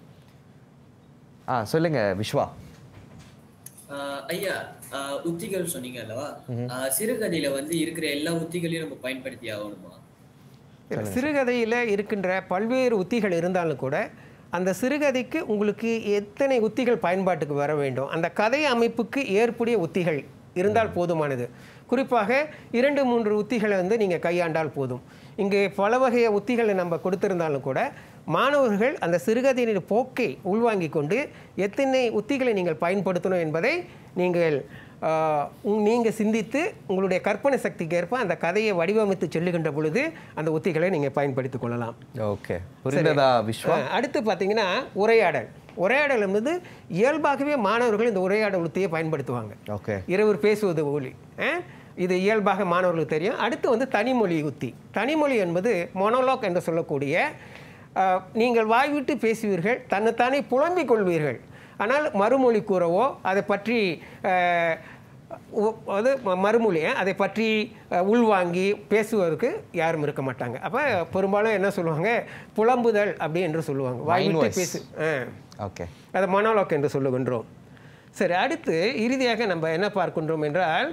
ஆ சொல்லுங்க விஸ்வா ஆஹ் ஐயா ஆஹ் உத்திகள் சொன்னீங்க அல்லவா ஆஹ் சிறுகதையில வந்து இருக்கிற எல்லா உத்திகளையும் நம்ம பயன்படுத்தி ஆகணுமா சிறுகதையில் இருக்கின்ற பல்வேறு உத்திகள் இருந்தாலும் கூட அந்த சிறுகதைக்கு உங்களுக்கு எத்தனை உத்திகள் பயன்பாட்டுக்கு வர வேண்டும் அந்த கதை அமைப்புக்கு ஏற்புடைய உத்திகள் இருந்தால் போதுமானது குறிப்பாக இரண்டு மூன்று உத்திகளை வந்து நீங்கள் கையாண்டால் போதும் இங்கே பல வகைய உத்திகளை நம்ம கொடுத்திருந்தாலும் கூட மாணவர்கள் அந்த சிறுகதையின் போக்கை உள்வாங்கிக் கொண்டு எத்தனை உத்திகளை நீங்கள் பயன்படுத்தணும் என்பதை நீங்கள் நீங்கள் சிந்தித்து உங்களுடைய கற்பனை சக்திக்கு ஏற்ப அந்த கதையை வடிவமைத்து சொல்லுகின்ற பொழுது அந்த உத்திகளை நீங்கள் பயன்படுத்திக் கொள்ளலாம் ஓகே புரிந்ததா விஸ்வா ஆ, அடுத்து பார்த்தீங்கன்னா உரையாடல் உரையாடல் என்பது இயல்பாகவே மாணவர்கள் இந்த உரையாடல் உத்தியை பயன்படுத்துவாங்க ஓகே இருவர் பேசுவது ஒலி ஆ? இது இயல்பாக மாணவர்களுக்கு தெரியும் அடுத்து வந்து தனிமொழி உத்தி தனிமொழி என்பது மொனோலாக் என்று சொல்லக்கூடிய ஆ, நீங்கள் வாய்விட்டு பேசுவீர்கள் தன்னைத்தானே புலம்பிக் கொள்வீர்கள் ஆனால் மறுமொழி கூறவோ அதை பற்றி ஆ, உ- அது ம- மறுமொழி ஆ, அதை பற்றி ஆ, உள்வாங்கி பேசுவதற்கு யாரும் இருக்க மாட்டாங்க அப்போ பெரும்பாலும் என்ன சொல்லுவாங்க புலம்புதல் அப்படி என்று சொல்லுவாங்க வாய்விட்டு voice. பேசு ஆ ஓகே அதை மனோலாக் என்று சொல்லுகின்றோம் சரி அடுத்து இறுதியாக நம்ம என்ன பார்க்கின்றோம் என்றால்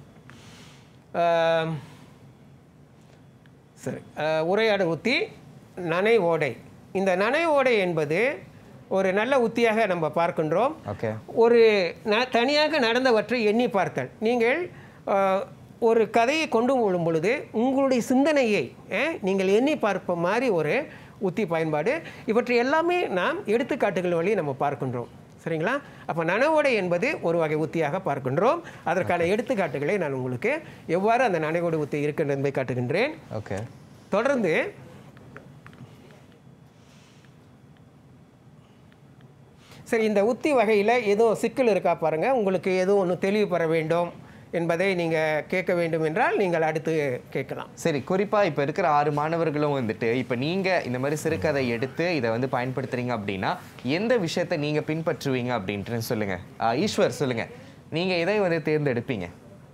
ஆம், சரி அஹ், உரையாடல் உத்தி நனை ஓடை இந்த நனை ஓடை என்பது ஒரு நல்ல உத்தியாக நம்ம பார்க்கின்றோம் ஓகே ஒரு ந தனியாக நடந்தவற்றை எண்ணி பார்த்தல் நீங்கள் அஹ், ஒரு கதையை கொண்டு வரும் பொழுது உங்களுடைய சிந்தனையை அஹ், நீங்கள் எண்ணி பார்ப்ப மாதிரி ஒரு உத்தி பயன்பாடு இவற்றை எல்லாமே நாம் எடுத்துக்காட்டுகள் வழி நம்ம பார்க்கின்றோம் சரிங்களா அப்போ நனவோடை என்பது ஒரு வகை உத்தியாக பார்க்கின்றோம் அதற்கான எடுத்துக்காட்டுகளை நான் உங்களுக்கு எவ்வாறு அந்த நனவோடை உத்தி இருக்கின்றது என்பதை காட்டுகின்றேன் ஓகே தொடர்ந்து சரி இந்த உத்தி வகையில் எதுவும் சிக்கல் இருக்கா பாருங்கள் உங்களுக்கு எதுவும் ஒன்று தெளிவு பெற வேண்டும் என்பதை நீங்கள் கேட்க வேண்டும் என்றால் நீங்கள் அடுத்து கேட்கலாம் சரி குறிப்பா இப்ப இருக்கிற ஆறு மாணவர்களும் வந்துட்டு இப்ப நீங்க இந்த மாதிரி சிறுகதை எடுத்து இதை வந்து பயன்படுத்துறீங்க அப்படின்னா எந்த விஷயத்தை நீங்க பின்பற்றுவீங்க அப்படின்ட்டு சொல்லுங்க ஆ, ஈஸ்வர் சொல்லுங்க நீங்க எதை வந்து தேர்ந்தெடுப்பீங்க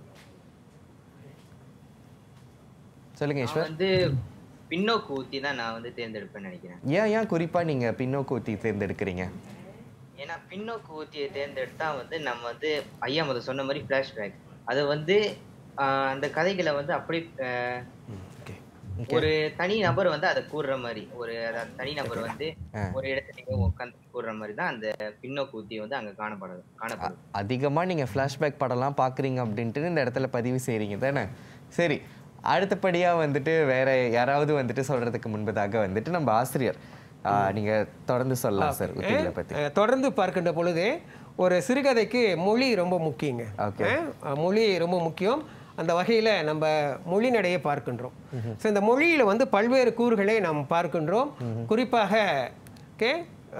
சொல்லுங்க நான் ஈஸ்வர் வந்து பின்னோக்கு ஊத்தி தான் நான் வந்து தேர்ந்தெடுப்பேன்னு நினைக்கிறேன் ஏன் ஏன் குறிப்பா நீங்க பின்னோக்கு ஊத்தி தேர்ந்தெடுக்கிறீங்க ஏன்னா பின்னோக்கு ஊத்தியை தேர்ந்தெடுத்தா வந்து நம்ம வந்து ஐயா முத சொன்ன மாதிரி ஃபிளாஷ்பேக் அது வந்து ஆஹ், அந்த கதைகளை வந்து அப்படி ஆஹ், ஒரு தனி நபர் வந்து அதை கூறுற மாதிரி ஒரு அதாவது தனி நபர் வந்து ஆ. ஒரு இடத்துல உட்காந்து கூறுற மாதிரி தான் அந்த பின்னோக்கு ஊத்தி வந்து அங்க காணப்படுது காணப்படுது அதிகமா நீங்க ஃப்ளாஷ்பேக் படம்லாம் பார்க்குறீங்க அப்படின்ட்டு இந்த இடத்துல பதிவு செய்றீங்க தானே சரி அடுத்தபடியா வந்துட்டு வேற யாராவது வந்துட்டு சொல்றதுக்கு முன்பதாக வந்துட்டு நம்ம ஆசிரியர் ஆ, நீங்க தொடர்ந்து சொல்லலாம் சார் உத்திகளை பத்தி அஹ், தொடர்ந்து பார்க்கின்ற பொழுது ஒரு சிறுகதைக்கு மொழி ரொம்ப முக்கியங்க Okay. அஹ், மொழி ரொம்ப முக்கியம் அந்த வகையில் நம்ம மொழி நடையை பார்க்கின்றோம் ஸோ இந்த மொழியில் வந்து பல்வேறு கூறுகளை நாம் பார்க்கின்றோம் குறிப்பாக ஓகே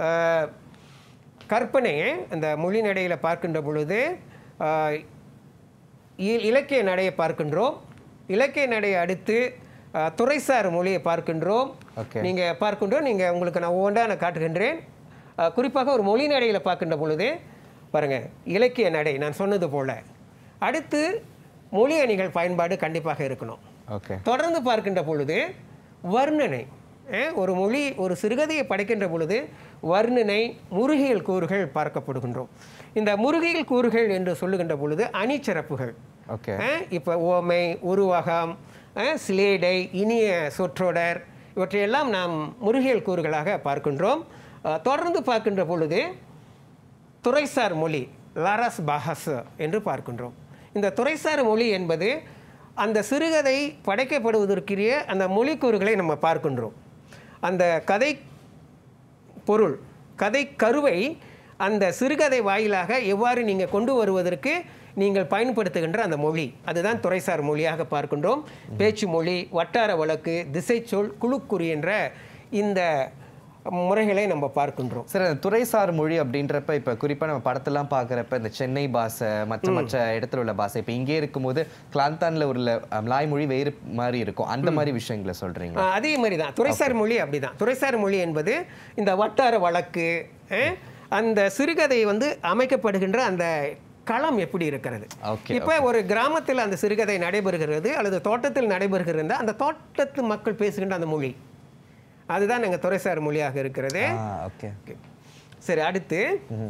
கற்பனையை அந்த மொழி நடையில் பார்க்கின்ற பொழுது அஹ், இ- இலக்கிய நடையை பார்க்கின்றோம் இலக்கிய நடையை அடுத்து அஹ், துறைசார் மொழியை பார்க்கின்றோம் Okay. நீங்கள் பார்க்கின்றோம் நீங்கள் உங்களுக்கு நான் ஒவ்வொன்றா நான் காட்டுகின்றேன் அஹ், குறிப்பாக ஒரு மொழி நடையில் பார்க்கின்ற பொழுது பாருங்கள் இலக்கிய நடை நான் சொன்னது போல அடுத்து மொழி அணிகள் பயன்பாடு கண்டிப்பாக இருக்கணும் ஓகே தொடர்ந்து பார்க்கின்ற பொழுது வர்ணனை அஹ், ஒரு மொழி ஒரு சிறுகதையை படைக்கின்ற பொழுது வர்ணனை முருகியல் கூறுகள் பார்க்கப்படுகின்றோம் இந்த முருகியல் கூறுகள் என்று சொல்லுகின்ற பொழுது அணிச்சிறப்புகள் ஓகே இப்போ ஓமை உருவகம் அஹ், சிலேடை இனிய சொற்றொடர் இவற்றையெல்லாம் நாம் முருகியல் கூறுகளாக பார்க்கின்றோம் அஹ், தொடர்ந்து பார்க்கின்ற பொழுது துறைசார் மொழி லாரஸ் பஹஸ் என்று பார்க்கின்றோம் இந்த துறைசார் மொழி என்பது அந்த சிறுகதை படைக்கப்படுவதற்குரிய அந்த மொழிக்கூறுகளை நம்ம பார்க்கின்றோம் அந்த கதை பொருள் கதை கருவை அந்த சிறுகதை வாயிலாக எவ்வாறு நீங்கள் கொண்டு வருவதற்கு நீங்கள் பயன்படுத்துகின்ற அந்த மொழி அதுதான் துறைசார் மொழியாக பார்க்கின்றோம் பேச்சு மொழி வட்டார வழக்கு திசைச்சொல் குழுக்குறி என்ற இந்த முறைகளை நம்ம பார்க்கின்றோம் சார் அந்த துறைசார் மொழி அப்படின்றப்ப இப்போ குறிப்பாக நம்ம படத்தெல்லாம் பார்க்குறப்ப இந்த சென்னை பாஷை மற்ற மற்ற இடத்துல உள்ள பாஷை இப்போ இங்கே இருக்கும்போது கிளாந்தான்ல உள்ள அஹ், மலாய் மொழி வேறு மாதிரி இருக்கும் அந்த மாதிரி விஷயங்களை சொல்றீங்க ஆ, அதே மாதிரி தான் துறைசார் மொழி அப்படிதான் துறைசார் மொழி என்பது இந்த வட்டார வழக்கு அஹ், அந்த சிறுகதை வந்து அமைக்கப்படுகின்ற அந்த களம் எப்படி இருக்கிறது ஓகே இப்போ ஒரு கிராமத்தில் அந்த சிறுகதை நடைபெறுகிறது அல்லது தோட்டத்தில் நடைபெறுகிறது அந்த தோட்டத்து மக்கள் பேசுகின்ற அந்த மொழி அதுதான் எங்கள் துறைசார் மொழியாக இருக்கிறது ஓகே சரி அடுத்து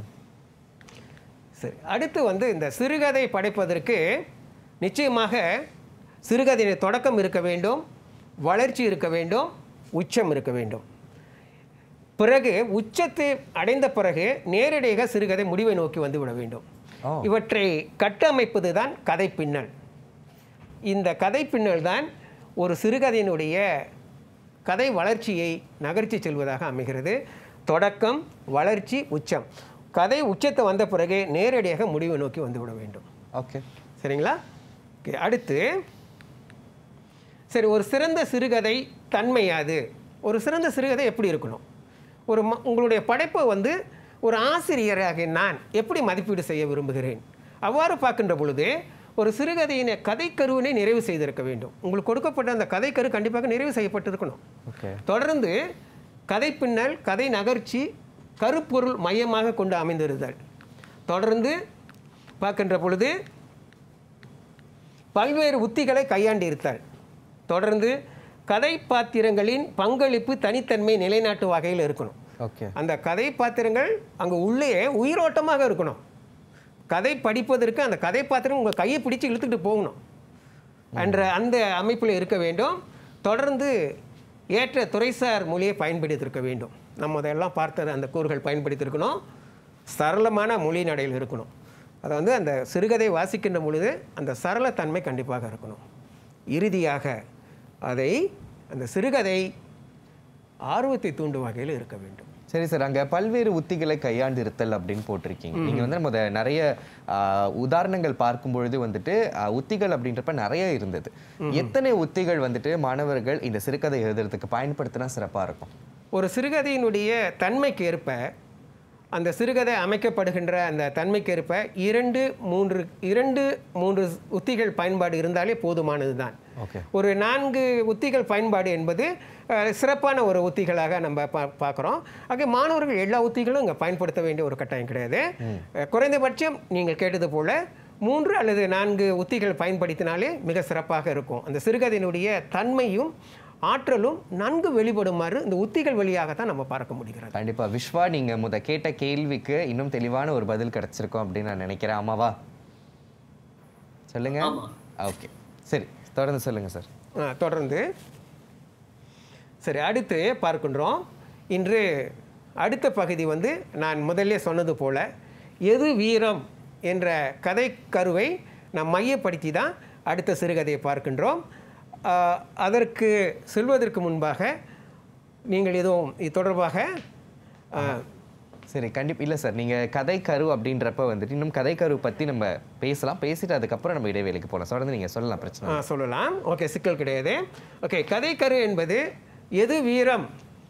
சரி அடுத்து வந்து இந்த சிறுகதை படைப்பதற்கு நிச்சயமாக சிறுகதையின் தொடக்கம் இருக்க வேண்டும் வளர்ச்சி இருக்க வேண்டும் உச்சம் இருக்க வேண்டும் பிறகு உச்சத்தை அடைந்த பிறகு நேரடியாக சிறுகதை முடிவை நோக்கி வந்து விட வேண்டும் இவற்றை கட்டமைப்பது தான் கதை பின்னல் இந்த கதை பின்னல் தான் ஒரு சிறுகதையினுடைய கதை வளர்ச்சியை நகர்த்தி செல்வதாக அமைகிறது தொடக்கம் வளர்ச்சி உச்சம் கதை உச்சத்தை வந்த பிறகு நேரடியாக முடிவை நோக்கி வந்துவிட வேண்டும் ஓகே சரிங்களா ஓகே அடுத்து சரி ஒரு சிறந்த சிறுகதை தன்மை அது ஒரு சிறந்த சிறுகதை எப்படி இருக்கணும் ஒரு ம உங்களுடைய படைப்பை வந்து ஒரு ஆசிரியராக நான் எப்படி மதிப்பீடு செய்ய விரும்புகிறேன் அவ்வாறு பார்க்கின்ற பொழுது ஒரு சிறுகதையினை கதைக்கருவினை நிறைவு செய்திருக்க வேண்டும் உங்களுக்கு கொடுக்கப்பட்ட அந்த கதைக்கரு கண்டிப்பாக நிறைவு செய்யப்பட்டிருக்கணும் ஓகே தொடர்ந்து கதை பின்னல் கதை நகர்ச்சி கருப்பொருள் மையமாக கொண்டு அமைந்திருத்தல் தொடர்ந்து பார்க்கின்ற பொழுது பல்வேறு உத்திகளை கையாண்டிருத்தல் தொடர்ந்து கதை பாத்திரங்களின் பங்களிப்பு தனித்தன்மை நிலைநாட்டு வகையில் இருக்கணும் ஓகே அந்த கதை பாத்திரங்கள் அங்கே உள்ளே உயிரோட்டமாக இருக்கணும் கதை படிப்பதற்கு அந்த கதை பாத்திரம் உங்கள் கையை பிடிச்சு இழுத்துட்டு போகணும் என்ற அந்த அமைப்பில் இருக்க வேண்டும் தொடர்ந்து ஏற்ற துறைசார் மொழியை பயன்படுத்தியிருக்க வேண்டும் நம்ம அதெல்லாம் பார்த்தது அந்த கூறுகள் பயன்படுத்தியிருக்கணும் சரளமான மொழி நடையில் இருக்கணும் அதை வந்து அந்த சிறுகதை வாசிக்கின்ற பொழுது அந்த சரளத்தன்மை கண்டிப்பாக இருக்கணும் இறுதியாக அதை அந்த சிறுகதை ஆர்வத்தை தூண்டும் வகையில் இருக்க வேண்டும் சரி சார் அங்க பல்வேறு உத்திகளை கையாண்டு இருத்தல் அப்படின்னு போட்டிருக்கீங்க நீங்க வந்து நம்ம அத நிறைய ஆஹ், உதாரணங்கள் பார்க்கும் பொழுது வந்துட்டு ஆஹ், உத்திகள் அப்படின்றப்ப நிறைய இருந்தது எத்தனை உத்திகள் வந்துட்டு மாணவர்கள் இந்த சிறுகதை எழுதுறதுக்கு பயன்படுத்தினா சிறப்பா இருக்கும் ஒரு சிறுகதையினுடைய தன்மைக்கு ஏற்ப அந்த சிறுகதை அமைக்கப்படுகின்ற அந்த தன்மைக்கேற்ப இரண்டு மூன்று இரண்டு மூன்று உத்திகள் பயன்பாடு இருந்தாலே போதுமானது தான் ஓகே ஒரு நான்கு உத்திகள் பயன்பாடு என்பது அஹ், சிறப்பான ஒரு உத்திகளாக நம்ம பா பார்க்குறோம் ஆக மாணவர்கள் எல்லா உத்திகளும் இங்கே பயன்படுத்த வேண்டிய ஒரு கட்டாயம் கிடையாது அஹ், குறைந்தபட்சம் நீங்கள் கேட்டது போல மூன்று அல்லது நான்கு உத்திகள் பயன்படுத்தினாலே மிக சிறப்பாக இருக்கும் அந்த சிறுகதையினுடைய தன்மையும் ஆற்றலும் நன்கு வெளிப்படுமாறு இந்த உத்திகள் வழியாக தான் நம்ம பார்க்க முடிகிறது கண்டிப்பா விஸ்வா நீங்க முத கேட்ட கேள்விக்கு இன்னும் தெளிவான ஒரு பதில் கிடைச்சிருக்கும் அப்படின்னு நான் நினைக்கிறேன் ஆமாவா சொல்லுங்க ஓகே சரி தொடர்ந்து சொல்லுங்க சார் ஆ, தொடர்ந்து சரி அடுத்து பார்க்கின்றோம் இன்று அடுத்த பகுதி வந்து நான் முதல்ல சொன்னது போல எது வீரம் என்ற கதை கருவை நாம் மையப்படுத்தி தான் அடுத்த சிறுகதையை பார்க்கின்றோம் ஆ, அதற்கு செல்வதற்கு முன்பாக நீங்கள் எதுவும் இது தொடர்பாக ஆ, சரி கண்டிப்பா இல்ல சார் நீங்க கதை கரு அப்படின்றப்ப வந்துட்டு இன்னும் கதை கரு பத்தி நம்ம பேசலாம் பேசிட்டு அதுக்கப்புறம் நம்ம இடைவேளைக்கு போகலாம் தொடர்ந்து நீங்க சொல்லலாம் பிரச்சனை ஆ, இல்லை. சொல்லலாம் ஓகே சிக்கல் கிடையாது ஓகே கதை கரு என்பது எது வீரம்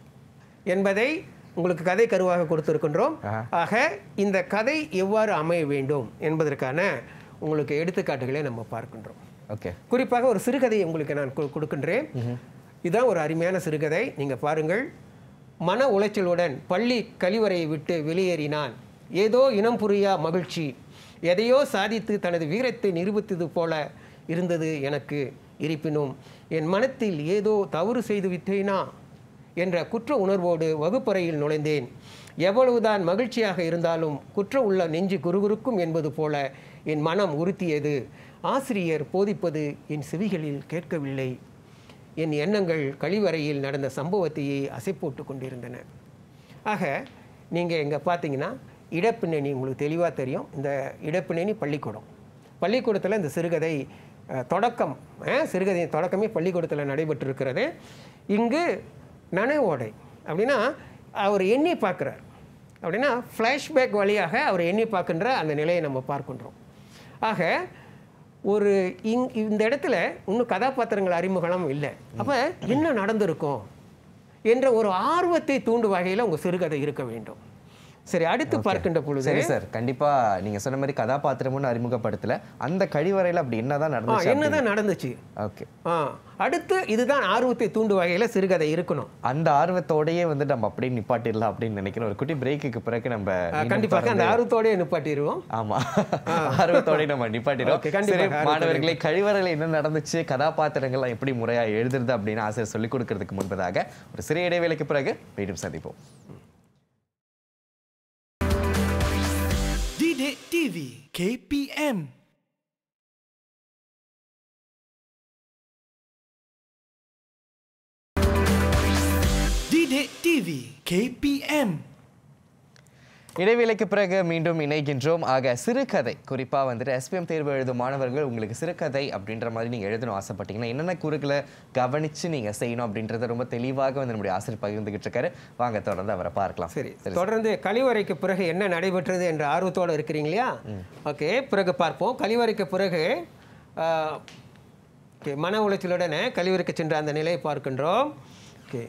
என்பதை உங்களுக்கு கதை கருவாக கொடுத்திருக்கின்றோம் ஆக இந்த கதை எவ்வாறு அமைய வேண்டும் என்பதற்கான உங்களுக்கு எடுத்துக்காட்டுகளை நம்ம பார்க்கின்றோம் ஓகே குறிப்பாக ஒரு சிறுகதையை உங்களுக்கு நான் கொ- கொடுக்கின்றேன் இதுதான் ஒரு அருமையான சிறுகதை நீங்கள் பாருங்கள் மன உளைச்சலுடன் பள்ளி கழிவறையை விட்டு வெளியேறினான் ஏதோ இனம் புரியா மகிழ்ச்சி எதையோ சாதித்து தனது வீரத்தை நிரூபித்தது போல இருந்தது எனக்கு இருப்பினும் என் மனத்தில் ஏதோ தவறு செய்து விட்டேனா என்ற குற்ற உணர்வோடு வகுப்பறையில் நுழைந்தேன் எவ்வளவுதான் மகிழ்ச்சியாக இருந்தாலும் குற்ற உள்ள நெஞ்சு குறுகுறுக்கும் என்பது போல என் மனம் உறுத்தியது ஆசிரியர் போதிப்பது என் செவிகளில் கேட்கவில்லை என் எண்ணங்கள் கழிவறையில் நடந்த சம்பவத்தையே அசைப்போட்டு கொண்டிருந்தன ஆக நீங்கள் இங்கே பார்த்தீங்கன்னா இடப்பின்னணி உங்களுக்கு தெளிவாக தெரியும் இந்த இடப்பின்னணி பள்ளிக்கூடம் பள்ளிக்கூடத்தில் இந்த சிறுகதை அஹ், தொடக்கம் அஹ், சிறுகதையின் தொடக்கமே பள்ளிக்கூடத்தில் நடைபெற்றிருக்கிறது இங்கு நனைவோடை அப்படின்னா அவர் எண்ணி பார்க்குறார் அப்படின்னா ஃப்ளாஷ்பேக் வழியாக அவர் எண்ணி பார்க்கின்ற அந்த நிலையை நம்ம பார்க்கின்றோம் ஆக ஒரு இங் இந்த இடத்துல இன்னும் கதாபாத்திரங்கள் அறிமுகம் இல்லை அப்போ என்ன நடந்திருக்கும் என்ற ஒரு ஆர்வத்தை தூண்டும் வகையில் உங்கள் சிறுகதை இருக்க வேண்டும் சரி அடுத்து பார்க்கின்ற பொழுது சரி சார் கண்டிப்பா நீங்க சொன்ன மாதிரி கதாபாத்திரமும் அறிமுகப்படுத்தல அந்த கழிவறையில அப்படி என்னதான் ஆ, நடந்துச்சு என்னதான் நடந்துச்சு ஓகே ஆ அடுத்து இதுதான் ஆர்வத்தை தூண்டும் வகையில் சிறுகதை இருக்கணும் அந்த ஆர்வத்தோடயே வந்து நம்ம அப்படியே நிப்பாட்டிடலாம் அப்படின்னு நினைக்கிறேன் ஒரு குட்டி பிரேக்குக்கு பிறகு நம்ம ஆ, மீண்டும் கண்டிப்பாக அந்த தொடர்ந்து- ஆர்வத்தோடய நிப்பாட்டிடுவோம் ஆமா ஆர்வத்தோட நம்ம நிப்பாட்டிடும் Okay, கண்டிப்பாக, சரி, ஆர்வத்தோட மாணவர்களே கழிவறையில் என்ன நடந்துச்சு கதாபாத்திரங்கள்லாம் எப்படி முறையா எழுதுறது அப்படின்னு ஆசிரியர் சொல்லிக் கொடுக்கறதுக்கு முன்பதாக ஒரு சிறிய இடைவேளைக்கு பிறகு மீண்டும் சந்திப்போம் Didik TV KPM Didik TV KPM இடைவேளைக்கு பிறகு மீண்டும் இணைகின்றோம் ஆக சிறுகதை குறிப்பாக வந்துட்டு எஸ்பிஎம் தேர்வு எழுதும் மாணவர்கள் உங்களுக்கு சிறுகதை அப்படின்ற மாதிரி நீங்கள் எழுதணும் ஆசைப்பட்டீங்கன்னா என்னென்ன குறுக்களை கவனித்து நீங்கள் செய்யணும் அப்படின்றத ரொம்ப தெளிவாக வந்து நம்முடைய ஆசிரியர் பகிர்ந்துகிட்டு இருக்காரு வாங்க தொடர்ந்து அவரை பார்க்கலாம் சரி தொடர்ந்து கழிவறைக்கு பிறகு என்ன நடைபெற்றது என்ற ஆர்வத்தோடு இருக்கிறீங்க இல்லையா ஓகே பிறகு பார்ப்போம் கழிவறைக்கு பிறகு ஆஹ், ஓகே மன உளைச்சலுடனே கழிவறைக்கு சென்ற அந்த நிலையை பார்க்கின்றோம் ஓகே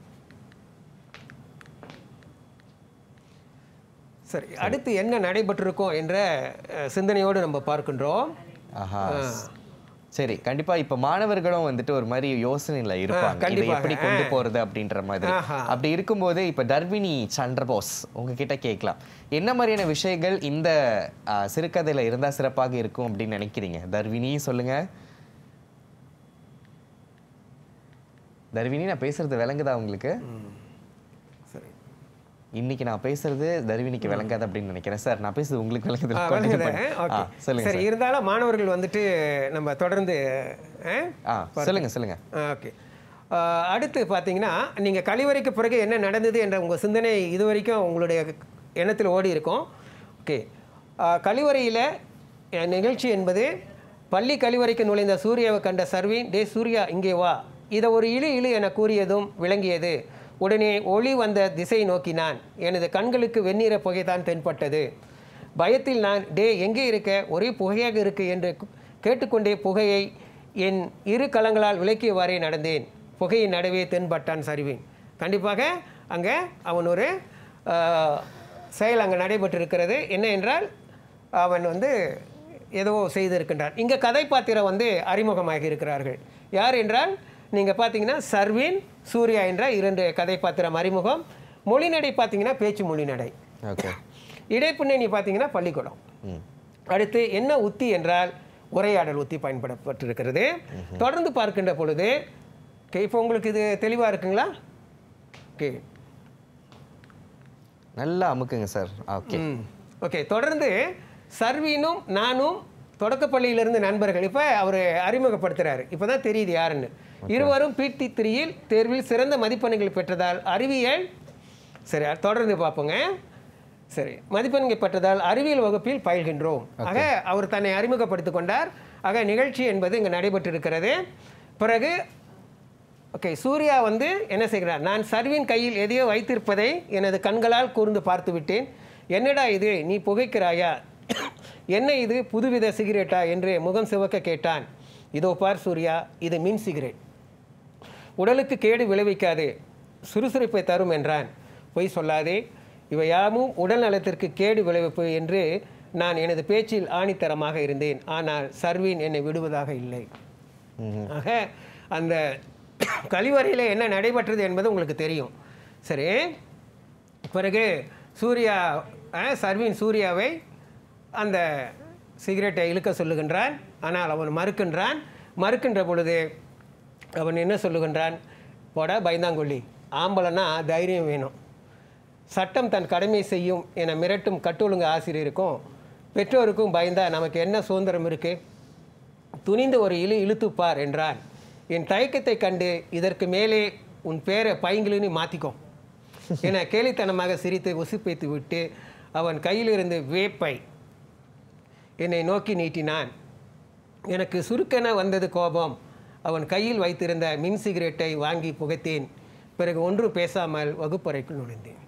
சரி அடுத்து என்ன நடைபெற்றிருக்கும் என்ற அஹ், சிந்தனையோடு நம்ம பார்க்கின்றோம் ஆஹா சரி கண்டிப்பா இப்ப மாணவர்களும் வந்துட்டு ஒரு மாதிரி யோசனையில இருப்பாங்க இதை கண்டிப்பாக. எப்படி கொண்டு ஆ. போறது அப்படின்ற மாதிரி ஆஹா. அப்படி இருக்கும்போது இப்ப தர்வினி சந்திரபோஸ் உங்ககிட்ட கேட்கலாம் என்ன மாதிரியான விஷயங்கள் இந்த ஆ, சிறுகதையில இருந்தா சிறப்பாக இருக்கும் அப்படின்னு நினைக்கிறீங்க தர்வினி சொல்லுங்க தர்வினி நான் பேசுறது விளங்குதா உங்களுக்கு சரி இன்னைக்கு நான் பேசுறது தர்வினிக்கு விளங்காது அப்படின்னு நினைக்கிறேன் சார் நான் பேசுறது உங்களுக்கு விளங்குது ஆ, Continue விளங்குது. பண்ணுங்க. ஓகே. ஆ, சொல்லுங்க சரி சார். இருந்தாலும் மாணவர்கள் வந்துட்டு நம்ம தொடர்ந்து ஆ? ஆ சொல்லுங்க சொல்லுங்க ஆ, ஓகே ஆ, அடுத்து பார்த்தீங்கன்னா நீங்கள் கழிவறைக்கு பிறகு என்ன நடந்தது என்ற உங்கள் சிந்தனை இது வரைக்கும் உங்களுடைய எண்ணத்தில் ஓடி இருக்கும் ஓகே கழிவறையில் நிகழ்ச்சி என்பது பள்ளி கழிவறைக்கு நுழைந்த சூர்யாவை கண்ட சர்வீன் டே சூர்யா இங்கே வா இதை ஒரு இழு இழு என கூறியதும் விளங்கியது உடனே ஒளி வந்த திசை நோக்கினான் எனது கண்களுக்கு வெண்ணிற புகைதான் தென்பட்டது பயத்தில் நான் டே எங்கே இருக்க ஒரே புகையாக இருக்கு என்று கு- கேட்டுக்கொண்டே புகையை என் இரு களங்களால் விளக்கியவாறே நடந்தேன் புகையின் நடுவே தென்பட்டான் சரிவேன் கண்டிப்பாக அங்கே அவன் ஒரு ஆஹ், செயல் அங்கே நடைபெற்றிருக்கிறது என்ன என்றால் அவன் வந்து ஏதோ செய்திருக்கின்றான் இங்கே கதைப்பாத்திரம் வந்து அறிமுகமாகி இருக்கிறார்கள் யார் என்றால் நீங்கள் பார்த்தீங்கன்னா சர்வீன் சூர்யா என்ற இரண்டு கதைப்பாத்திரம் அறிமுகம் மொழிநடை பார்த்தீங்கன்னா பேச்சு மொழிநடை ஓகே இடைப்பின்னணி பார்த்தீங்கன்னா பள்ளிக்கூடம் ம் அடுத்து என்ன உத்தி என்றால் உரையாடல் உத்தி பயன்படப்பட்டிருக்கிறது தொடர்ந்து பார்க்கின்ற பொழுது ஓகே இப்போ உங்களுக்கு இது தெளிவாக இருக்குங்களா ஓகே நல்லா அமுக்குங்க சார் ஓகே ம் ஓகே தொடர்ந்து சர்வீனும் நானும் தொடக்கப்பள்ளியிலிருந்து நண்பர்கள் இப்போ அவர் அறிமுகப்படுத்துகிறாரு இப்போ தான் தெரியுது யாருன்னு இருவரும் பிடி த்ரீயில் தேர்வில் சிறந்த மதிப்பெண்கள் பெற்றதால் அறிவியல் சரி தொடர்ந்து பார்ப்போங்க சரி மதிப்பெண்கள் பெற்றதால் அறிவியல் வகுப்பில் பயில்கின்றோம் ஆக அவர் தன்னை அறிமுகப்படுத்திக் கொண்டார் ஆக நிகழ்ச்சி என்பது இங்கே நடைபெற்றிருக்கிறது பிறகு ஓகே சூர்யா வந்து என்ன செய்கிறார் நான் சர்வின் கையில் எதையோ வைத்திருப்பதை எனது கண்களால் கூர்ந்து பார்த்து விட்டேன் என்னடா இது நீ புகைக்கிறாயா என்ன இது புதுவித சிகரெட்டா என்று முகம் சிவக்க கேட்டான் இதோ பார் சூர்யா இது மின் சிகரெட் உடலுக்கு கேடு விளைவிக்காது சுறுசுறுப்பை தரும் என்றான் பொய் சொல்லாதே இவை யாவும் உடல் நலத்திற்கு கேடு விளைவிப்பு என்று நான் எனது பேச்சில் ஆணித்தரமாக இருந்தேன் ஆனால் சர்வீன் என்னை விடுவதாக இல்லை ஆக அந்த கழிவறையில் என்ன நடைபெற்றது என்பது உங்களுக்கு தெரியும் சரி பிறகு சூர்யா அஹ், சர்வீன் சூர்யாவை அந்த சிகரெட்டை இழுக்க சொல்லுகின்றான் ஆனால் அவன் மறுக்கின்றான் மறுக்கின்ற பொழுது அவன் என்ன சொல்லுகின்றான் போடா பயந்தாங்கொல்லி ஆம்பளைன்னா தைரியம் வேணும் சட்டம் தன் கடமை செய்யும் என மிரட்டும் கட்டொழுங்கு ஆசிரியருக்கும் பெற்றோருக்கும் பயந்தா நமக்கு என்ன சுதந்திரம் இருக்கு துணிந்து ஒரு இழு இழுத்துப்பார் என்றான் என் தயக்கத்தை கண்டு இதற்கு மேலே உன் பேரை பைங்கிலின்னு மாற்றிக்கோ என கேலித்தனமாக சிரித்து உசுப்பைத்து விட்டு அவன் கையிலிருந்து வேப்பை என்னை நோக்கி நீட்டினான் எனக்கு சுருக்கென வந்தது கோபம் அவன் கையில் வைத்திருந்த மின் சிகரெட்டை வாங்கி புகைத்தேன் பிறகு ஒன்றும் பேசாமல் வகுப்பறைக்குள் நுழைந்தேன்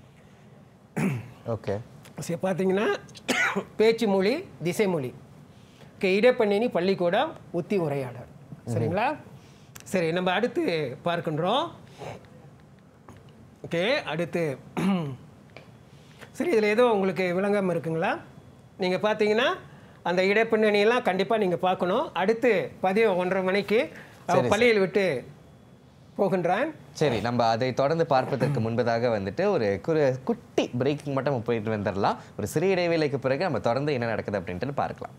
ஓகே சரி பார்த்தீங்கன்னா பேச்சு மொழி திசை மொழி ஓகே இடைப்பண்ணினி பள்ளிக்கூடம் உத்தி உரையாடல் சரிங்களா சரி நம்ம அடுத்து பார்க்கின்றோம் ஓகே அடுத்து சரி இதில் ஏதோ உங்களுக்கு விளங்காமல் இருக்குங்களா நீங்கள் பார்த்தீங்கன்னா அந்த இடைப்பின்னணியெல்லாம் கண்டிப்பாக நீங்கள் பார்க்கணும் அடுத்து பதிவு ஒன்றரை மணிக்கு அவன் சரி, பள்ளியில் விட்டு போகின்றான் சரி நம்ம அதை தொடர்ந்து பார்ப்பதற்கு முன்பதாக வந்துட்டு ஒரு குறு குட்டி பிரேக்கிங் மட்டும் நம்ம போயிட்டு வந்துடலாம் ஒரு சிறிய இடைவேளைக்கு பிறகு நம்ம தொடர்ந்து என்ன நடக்குது அப்படின்ட்டு பார்க்கலாம்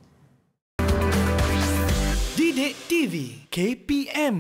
Didik TV KPM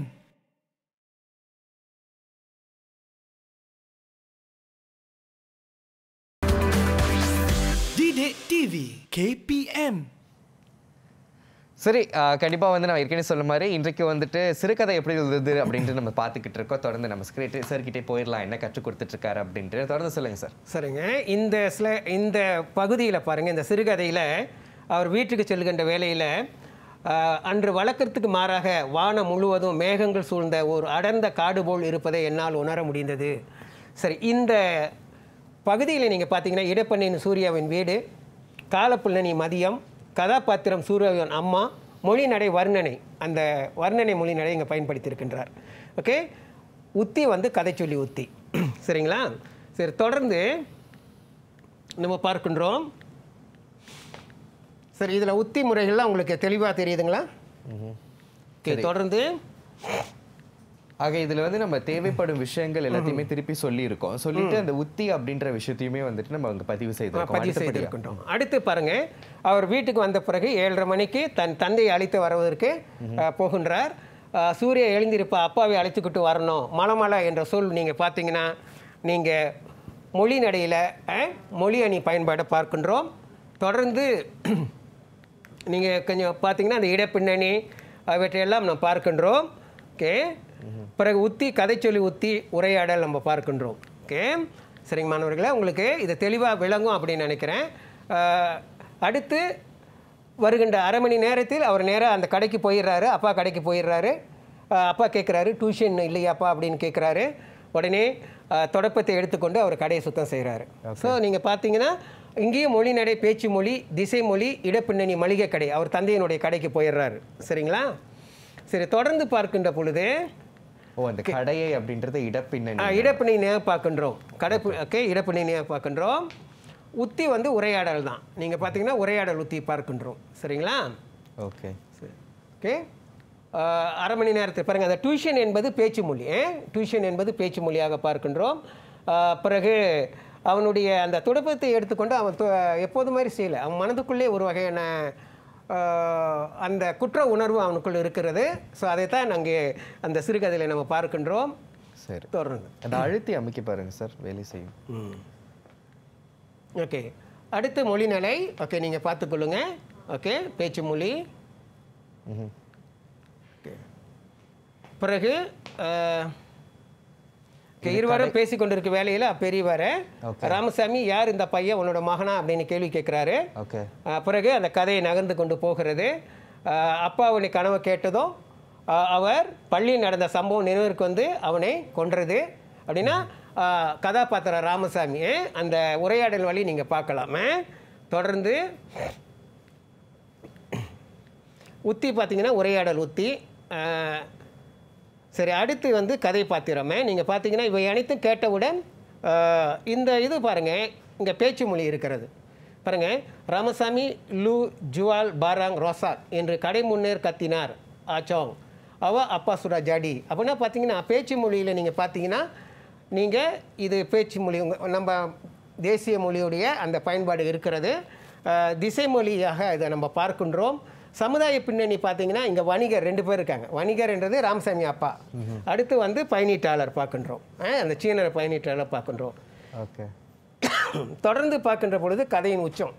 Didik TV KPM சரி கண்டிப்பாக வந்து நான் ஏற்கனவே சொன்ன மாதிரி இன்றைக்கு வந்துட்டு சிறுகதை எப்படி எழுதுது அப்படின்ட்டு நம்ம பார்த்துக்கிட்டு இருக்கோம் தொடர்ந்து நம்ம ஸ்கிரிட் சார்கிட்டே போயிடலாம் என்ன கற்றுக் கொடுத்துட்ருக்காரு அப்படின்ட்டு தொடர்ந்து சொல்லுங்க சார் சரிங்க இந்த சில இந்த பகுதியில் பாருங்கள் இந்த சிறுகதையில் அவர் வீட்டுக்கு செல்கின்ற வேளையில் அன்று வழக்கத்துக்கு மாறாக வானம் முழுவதும் மேகங்கள் சூழ்ந்த ஒரு அடர்ந்த காடு போல் இருப்பதை என்னால் உணர முடிந்தது சரி இந்த பகுதியில் நீங்கள் பார்த்தீங்கன்னா இடப்பண்ணின் சூர்யாவின் வீடு காலப்புள்ளனி மதியம் கதாபாத்திரம் சூர்யாவின் அம்மா மொழி நடை வர்ணனை அந்த வர்ணனை மொழி நடை இங்கே பயன்படுத்தியிருக்கின்றார் ஓகே உத்தி வந்து கதை சொல்லி உத்தி சரிங்களா சரி தொடர்ந்து நம்ம பார்க்கின்றோம் சரி இதில் உத்தி முறைகள்லாம் உங்களுக்கு தெளிவாக தெரியுதுங்களா ஓகே சரி. தொடர்ந்து ஆக இதுல வந்து நம்ம தேவைப்படும் விஷயங்கள் எல்லாத்தையுமே திருப்பி சொல்லி இருக்கோம் சொல்லிட்டு அந்த உத்தி அப்படின்ற விஷயத்தையுமே வந்துட்டு நம்ம அங்க பதிவு செய்திருக்கோம் பதிவு அடுத்தபடியா. செய்திருக்கின்றோம் அடுத்து பாருங்க அவர் வீட்டுக்கு வந்த பிறகு ஏழரை மணிக்கு தன் தந்தையை அழைத்து வருவதற்கு அஹ், போகின்றார் அஹ், சூர்யா எழுந்திருப்பா அப்பாவை அழைத்துக்கிட்டு வரணும் மலமலை என்ற சொல் நீங்கள் பார்த்தீங்கன்னா நீங்கள் மொழி நடையில் மொழி அணி பயன்பாடை பார்க்கின்றோம் தொடர்ந்து நீங்கள் கொஞ்சம் பார்த்தீங்கன்னா அந்த இடப்பின்னணி அவற்றையெல்லாம் நாம் பார்க்கின்றோம் ஓகே பிறகு உத்தி கதை சொல்லி உத்தி உரையாடல் நம்ம பார்க்கின்றோம் ஓகே சரிங்க மாணவர்களே உங்களுக்கு இது தெளிவாக விளங்கும் அப்படின்னு நினைக்கிறேன் அஹ், அடுத்து வருகின்ற அரை மணி நேரத்தில் அவர் நேராக அந்த கடைக்கு போயிடுறாரு அப்பா கடைக்கு போயிடுறாரு அஹ், அப்பா கேட்குறாரு டியூஷன் இல்லையாப்பா அப்படின்னு கேட்குறாரு உடனே அஹ், தொடப்பத்தை எடுத்துக்கொண்டு அவர் கடையை சுத்தம் செய்கிறாரு ஸோ நீங்கள் பார்த்தீங்கன்னா இங்கேயும் மொழி நடை பேச்சு மொழி திசை மொழி இடப்பின்னணி மளிகை கடை அவர் தந்தையினுடைய கடைக்கு போயிடுறாரு சரிங்களா சரி தொடர்ந்து பார்க்கின்ற பொழுது ஓ அந்த கடையை அப்படின்றது இடப்பின்னணி ஆ, இடப்பிணையாக பார்க்கின்றோம் கடை ஓகே இடப்பிணையாக பார்க்கின்றோம் உத்தி வந்து உரையாடல் தான் நீங்கள் பார்த்தீங்கன்னா உரையாடல் உத்தி பார்க்கின்றோம் சரிங்களா ஓகே ஓகே ஆஹ், அரை மணி நேரத்தில் பாருங்கள் அந்த டியூஷன் என்பது பேச்சு மொழி டியூஷன் என்பது பேச்சு மொழியாக பார்க்கின்றோம் ஆஹ், பிறகு அவனுடைய அந்த துடுப்பத்தை எடுத்துக்கொண்டு அவன் து- எப்போது மாதிரி செய்யலை அவன் மனதுக்குள்ளே ஒரு வகையான ஆஹ், அந்த குற்ற உணர்வு அவனுக்குள் இருக்கிறது ஸோ அதைத்தான் நாங்கள் அந்த சிறுகதையில் நம்ம பார்க்கின்றோம் சரி தொடர்ந்து அந்த அழுத்தி அமைக்க பாருங்க சார் வேலை செய்யும் ஓகே அடுத்து மொழிநிலை ஓகே நீங்கள் பார்த்துக்கொள்ளுங்க ஓகே பேச்சு மொழி ம்ஹும். ஓகே. பிறகு அஹ், ஓகே, இருவரும் பேசி கொண்டிருக்க வேலையில் பெரியவர் ராமசாமி யார் இந்த பையன் உன்னோட மகனா அப்படின்னு கேள்வி கேட்குறாரு ஓகே அஹ், பிறகு அந்த கதையை நகர்ந்து கொண்டு போகிறது அஹ், அப்பாவுடைய கனவை கேட்டதும் அஹ், அவர் பள்ளியில் நடந்த சம்பவம் நினைவிற்கு வந்து அவனை கொன்றது அப்படின்னா அஹ், கதாபாத்திரம் ராமசாமி அஹ், அந்த உரையாடல் வழி நீங்கள் பார்க்கலாமே தொடர்ந்து உத்தி பார்த்தீங்கன்னா உரையாடல் உத்தி அஹ், சரி அடுத்து வந்து கதை பாத்திரமே நீங்கள் பார்த்தீங்கன்னா இவை அனைத்தும் கேட்டவுடன் அஹ், இந்த இது பாருங்கள் இங்கே பேச்சு மொழி இருக்கிறது பாருங்கள் ராமசாமி லூ ஜுவால் பாராங் ரோசாக் என்று கடை முன்னேர் கத்தினார் ஆச்சோங் அவ அப்பா சுரா ஜாடி அப்படின்னா பார்த்தீங்கன்னா பேச்சு மொழியில் நீங்கள் பார்த்தீங்கன்னா நீங்கள் இது பேச்சு மொழி உங்க- நம்ம தேசிய மொழியுடைய அந்த பயன்பாடு இருக்கிறது அஹ், திசை மொழியாக இதை நம்ம பார்க்கின்றோம் சமுதாய பின்னணி பார்த்தீங்கன்னா இங்கே வணிகர் ரெண்டு பேர் இருக்காங்க வணிகர் என்றது ராமசாமி அப்பா அடுத்து வந்து பயணீட்டாளர் பார்க்கின்றோம் அஹ், அந்த சீனர் பயணீட்டாளர் பார்க்கின்றோம் ஓகே தொடர்ந்து பார்க்கின்ற பொழுது கதையின் உச்சம்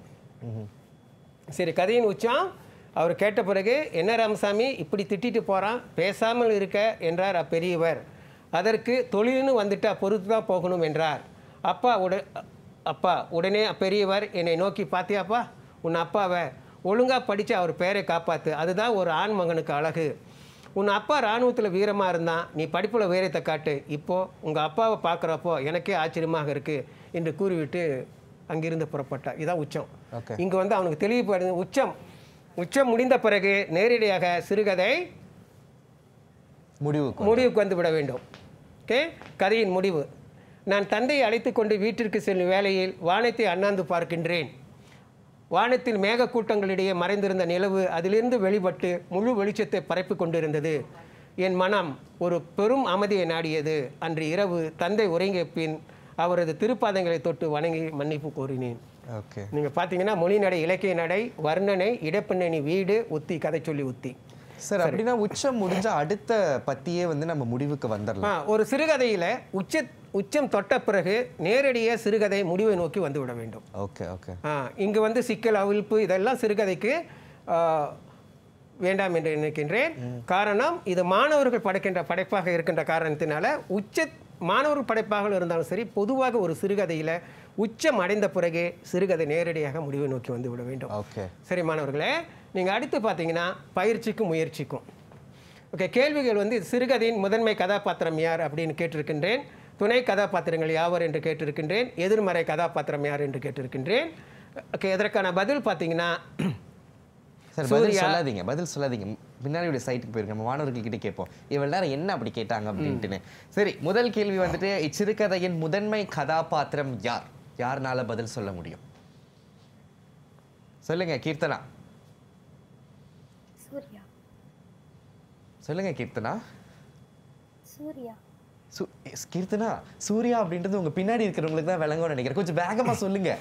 சரி கதையின் உச்சம் அவர் கேட்ட பிறகு என்ன ராமசாமி இப்படி திட்டிட்டு போகிறான் பேசாமல் இருக்க என்றார் அப்பெரியவர் அதற்கு தொழில்னு வந்துட்டா பொறுத்து தான் போகணும் என்றார் அப்பா உட அப்பா உடனே அப்பெரியவர் என்னை நோக்கி பார்த்தியாப்பா உன் அப்பாவை ஒழுங்காக படித்து அவர் பேரை காப்பாற்று அதுதான் ஒரு ஆண் மகனுக்கு அழகு உன் அப்பா இராணுவத்தில் வீரமாக இருந்தான் நீ படிப்பில் வீரத்தை காட்டு இப்போது உங்கள் அப்பாவை பார்க்குறப்போ எனக்கே ஆச்சரியமாக இருக்குது என்று கூறிவிட்டு அங்கிருந்து புறப்பட்டார் இதான் உச்சம் ஓகே இங்கே வந்து அவனுக்கு தெளிவுபடுது உச்சம் உச்சம் முடிந்த பிறகு நேரடியாக சிறுகதை முடிவுக்கு முடிவுக்கு வந்து விட வேண்டும் ஓகே கதையின் முடிவு நான் தந்தையை அழைத்து கொண்டு வீட்டிற்கு செல்லும் வேளையில் வானத்தை அண்ணாந்து பார்க்கின்றேன் வானத்தில் மேகக்கூட்டங்களிடையே மறைந்திருந்த நிலவு அதிலிருந்து வெளிப்பட்டு முழு வெளிச்சத்தை பரப்பி கொண்டிருந்தது என் மனம் ஒரு பெரும் அமைதியை நாடியது அன்று இரவு தந்தை உறங்கிய பின் அவரது திருப்பாதங்களை தொட்டு வணங்கி மன்னிப்பு கோரினேன் ஓகே நீங்கள் பார்த்தீங்கன்னா மொழி நடை இலக்கிய நடை வர்ணனை இடப்பின்னணி வீடு உத்தி கதை சொல்லி உத்தி சார் அப்படின்னா உச்சம் முடிஞ்ச அடுத்த பத்தியே வந்து நம்ம முடிவுக்கு ஆ, வந்துடலாம் ஒரு சிறுகதையில் உச்ச உச்சம் தொட்ட பிறகு நேரடியாக சிறுகதை முடிவை நோக்கி வந்து விட வேண்டும் ஓகே ஓகே ஆ இங்கே வந்து சிக்கல் அவிழ்ப்பு இதெல்லாம் சிறுகதைக்கு ஆ, வேண்டாம் என்று நினைக்கின்றேன் காரணம் இது மாணவர்கள் படைக்கின்ற படைப்பாக இருக்கின்ற காரணத்தினால உச்ச மாணவர்கள் படைப்பாக இருந்தாலும் சரி பொதுவாக ஒரு சிறுகதையில் உச்சம் அடைந்த பிறகே சிறுகதை நேரடியாக முடிவை நோக்கி வந்து விட வேண்டும் ஓகே சரி மாணவர்களே நீங்கள் அடுத்து பார்த்தீங்கன்னா பயிற்சிக்கும் முயற்சிக்கும் ஓகே கேள்விகள் வந்து சிறுகதையின் முதன்மை கதாபாத்திரம் யார் அப்படின்னு கேட்டிருக்கின்றேன் துணை கதாபாத்திரங்கள் யாவர் என்று கேட்டிருக்கின்றேன் எதிர்மறை கதாபாத்திரம் யார் என்று கேட்டிருக்கின்றேன் ஓகே இதற்கான பதில் பார்த்தீங்கன்னா சார் பதில் சூர்யா. சொல்லாதீங்க பதில் சொல்லாதீங்க பின்னாடி சைட்டுக்கு போயிருங்க நம்ம மாணவர்கள் கிட்ட கேட்போம் இவ்வளவு நேரம் என்ன அப்படி கேட்டாங்க அப்படின்ட்டுன்னு சரி முதல் கேள்வி வந்துட்டு இச்சிறுகதையின் முதன்மை கதாபாத்திரம் யார் யாருனால பதில் சொல்ல முடியும் சொல்லுங்க கீர்த்தனா சூர்யா சொல்லுங்க கீர்த்தனா சூர்யா சு எஸ், கீர்த்தனா சூர்யா அப்படின்றது உங்க பின்னாடி இருக்கிறவங்களுக்கு தான் விளங்கும்னு நினைக்கிறேன் கொஞ்சம் வேகமா சொல்லுங்க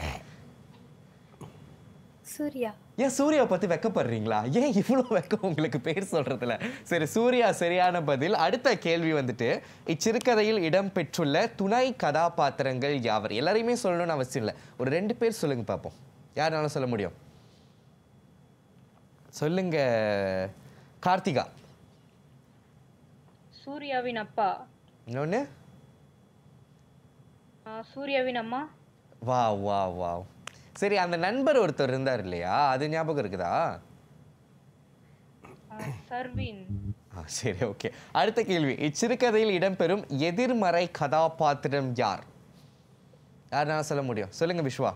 சூர்யா ஏன் சூர்யாவை பத்தி வெக்கப்படுறீங்களா ஏன் இவ்வளோ வெக்கம் உங்களுக்கு பேர் சொல்றதுல சரி சூர்யா சரியான பதில் அடுத்த கேள்வி வந்துட்டு இச்சிறுகதையில் இடம்பெற்றுள்ள துணை கதாபாத்திரங்கள் யாவர் எல்லாரையுமே சொல்லணும்னு அவசியம் இல்லை ஒரு ரெண்டு பேர் சொல்லுங்க பார்ப்போம் யாருனாலும் சொல்ல முடியும் சொல்லுங்க கார்த்திகா சூர்யாவின் அப்பா இன்னொன்னு ஆ, சூர்யாவின் அம்மா வா வா வா சரி அந்த நண்பர் ஒருத்தர் இருந்தார் இல்லையா அது ஞாபகம் இருக்குதா ஆ, சர்வின் ஆ, சரி ஓகே அடுத்த கேள்வி இச்சிறுகதையில் இடம்பெறும் எதிர்மறை கதாபாத்திரம் யார் யாருனால சொல்ல முடியும் சொல்லுங்க விஸ்வா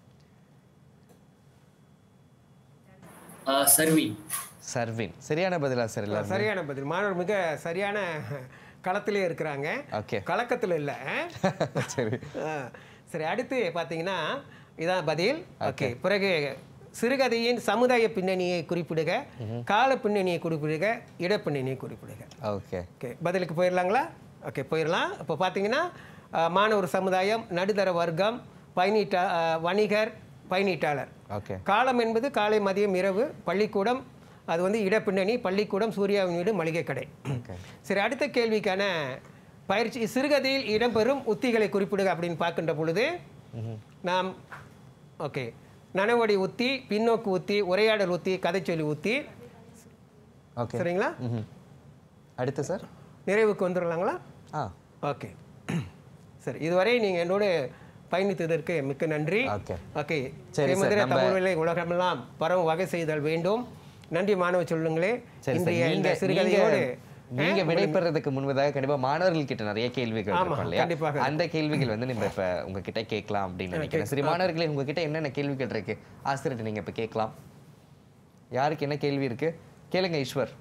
சர்வின் சர்வின் சரியான பதிலா சார் எல்லாரும் சரியான பதில் மாணவர் மிக சரியான களத்திலே இருக்கிறாங்க ஓகே கலக்கத்தில் இல்லை சரி சரி அடுத்து பார்த்தீங்கன்னா இதான் பதில் ஓகே பிறகு சிறுகதையின் சமுதாய பின்னணியை குறிப்பிடுக கால பின்னணியை குறிப்பிடுக இடப்பின்னணியை குறிப்பிடுக ஓகே ஓகே பதிலுக்கு போயிடலாங்களா ஓகே போயிடலாம் இப்போ பார்த்தீங்கன்னா அஹ், மாணவர் சமுதாயம் நடுத்தர வர்க்கம் பயனீட்டா அஹ், வணிகர் பயனீட்டாளர் ஓகே காலம் என்பது காலை மதியம் இரவு பள்ளிக்கூடம் அது வந்து இடப்பின்னணி பள்ளிக்கூடம் சூர்யாவின் வீடு மளிகை கடை ஓகே சரி அடுத்த கேள்விக்கான பயிற்சி சிறுகதையில் இடம்பெறும் உத்திகளை குறிப்பிடுக அப்படின்னு பார்க்கின்ற பொழுது நாம் ஓகே நனவடி உத்தி பின்னோக்கு உத்தி உரையாடல் உத்தி கதைச்சொல்லி உத்தி ஓகே சரிங்களா ம்ஹும். அடுத்து சார் நிறைவுக்கு வந்துடலாங்களா ஆ ஓகே சரி இதுவரை நீங்கள் என்னோடு பயணித்ததற்கு மிக்க நன்றி ஓகே ஓகே சரி சார், மதுரை நம்ம- தமிழை உலகமெல்லாம் பரவும் வகை செய்தல் வேண்டும் நன்றி மாணவ சொல்லுங்களே சரி சார் இன்றைய நீங்க இந்த சிறுகதையோடு நீங்க விடைபெறதுக்கு முன்பதாக கண்டிப்பா மாணவர்கள் கிட்ட நிறைய கேள்விகள் ஆமா, இருக்கும் இல்லையா கண்டிப்பாக. அந்த கேள்விகள் வந்து நம்ம இப்ப உங்ககிட்ட கேட்கலாம் அப்படின்னு நினைக்கிறேன் சரி மாணவர்களே உங்ககிட்ட என்னென்ன கேள்விகள் இருக்கு ஆசிரியர் நீங்க இப்ப கேட்கலாம் யாருக்கு என்ன கேள்வி இருக்கு கேளுங்க ஈஸ்வர்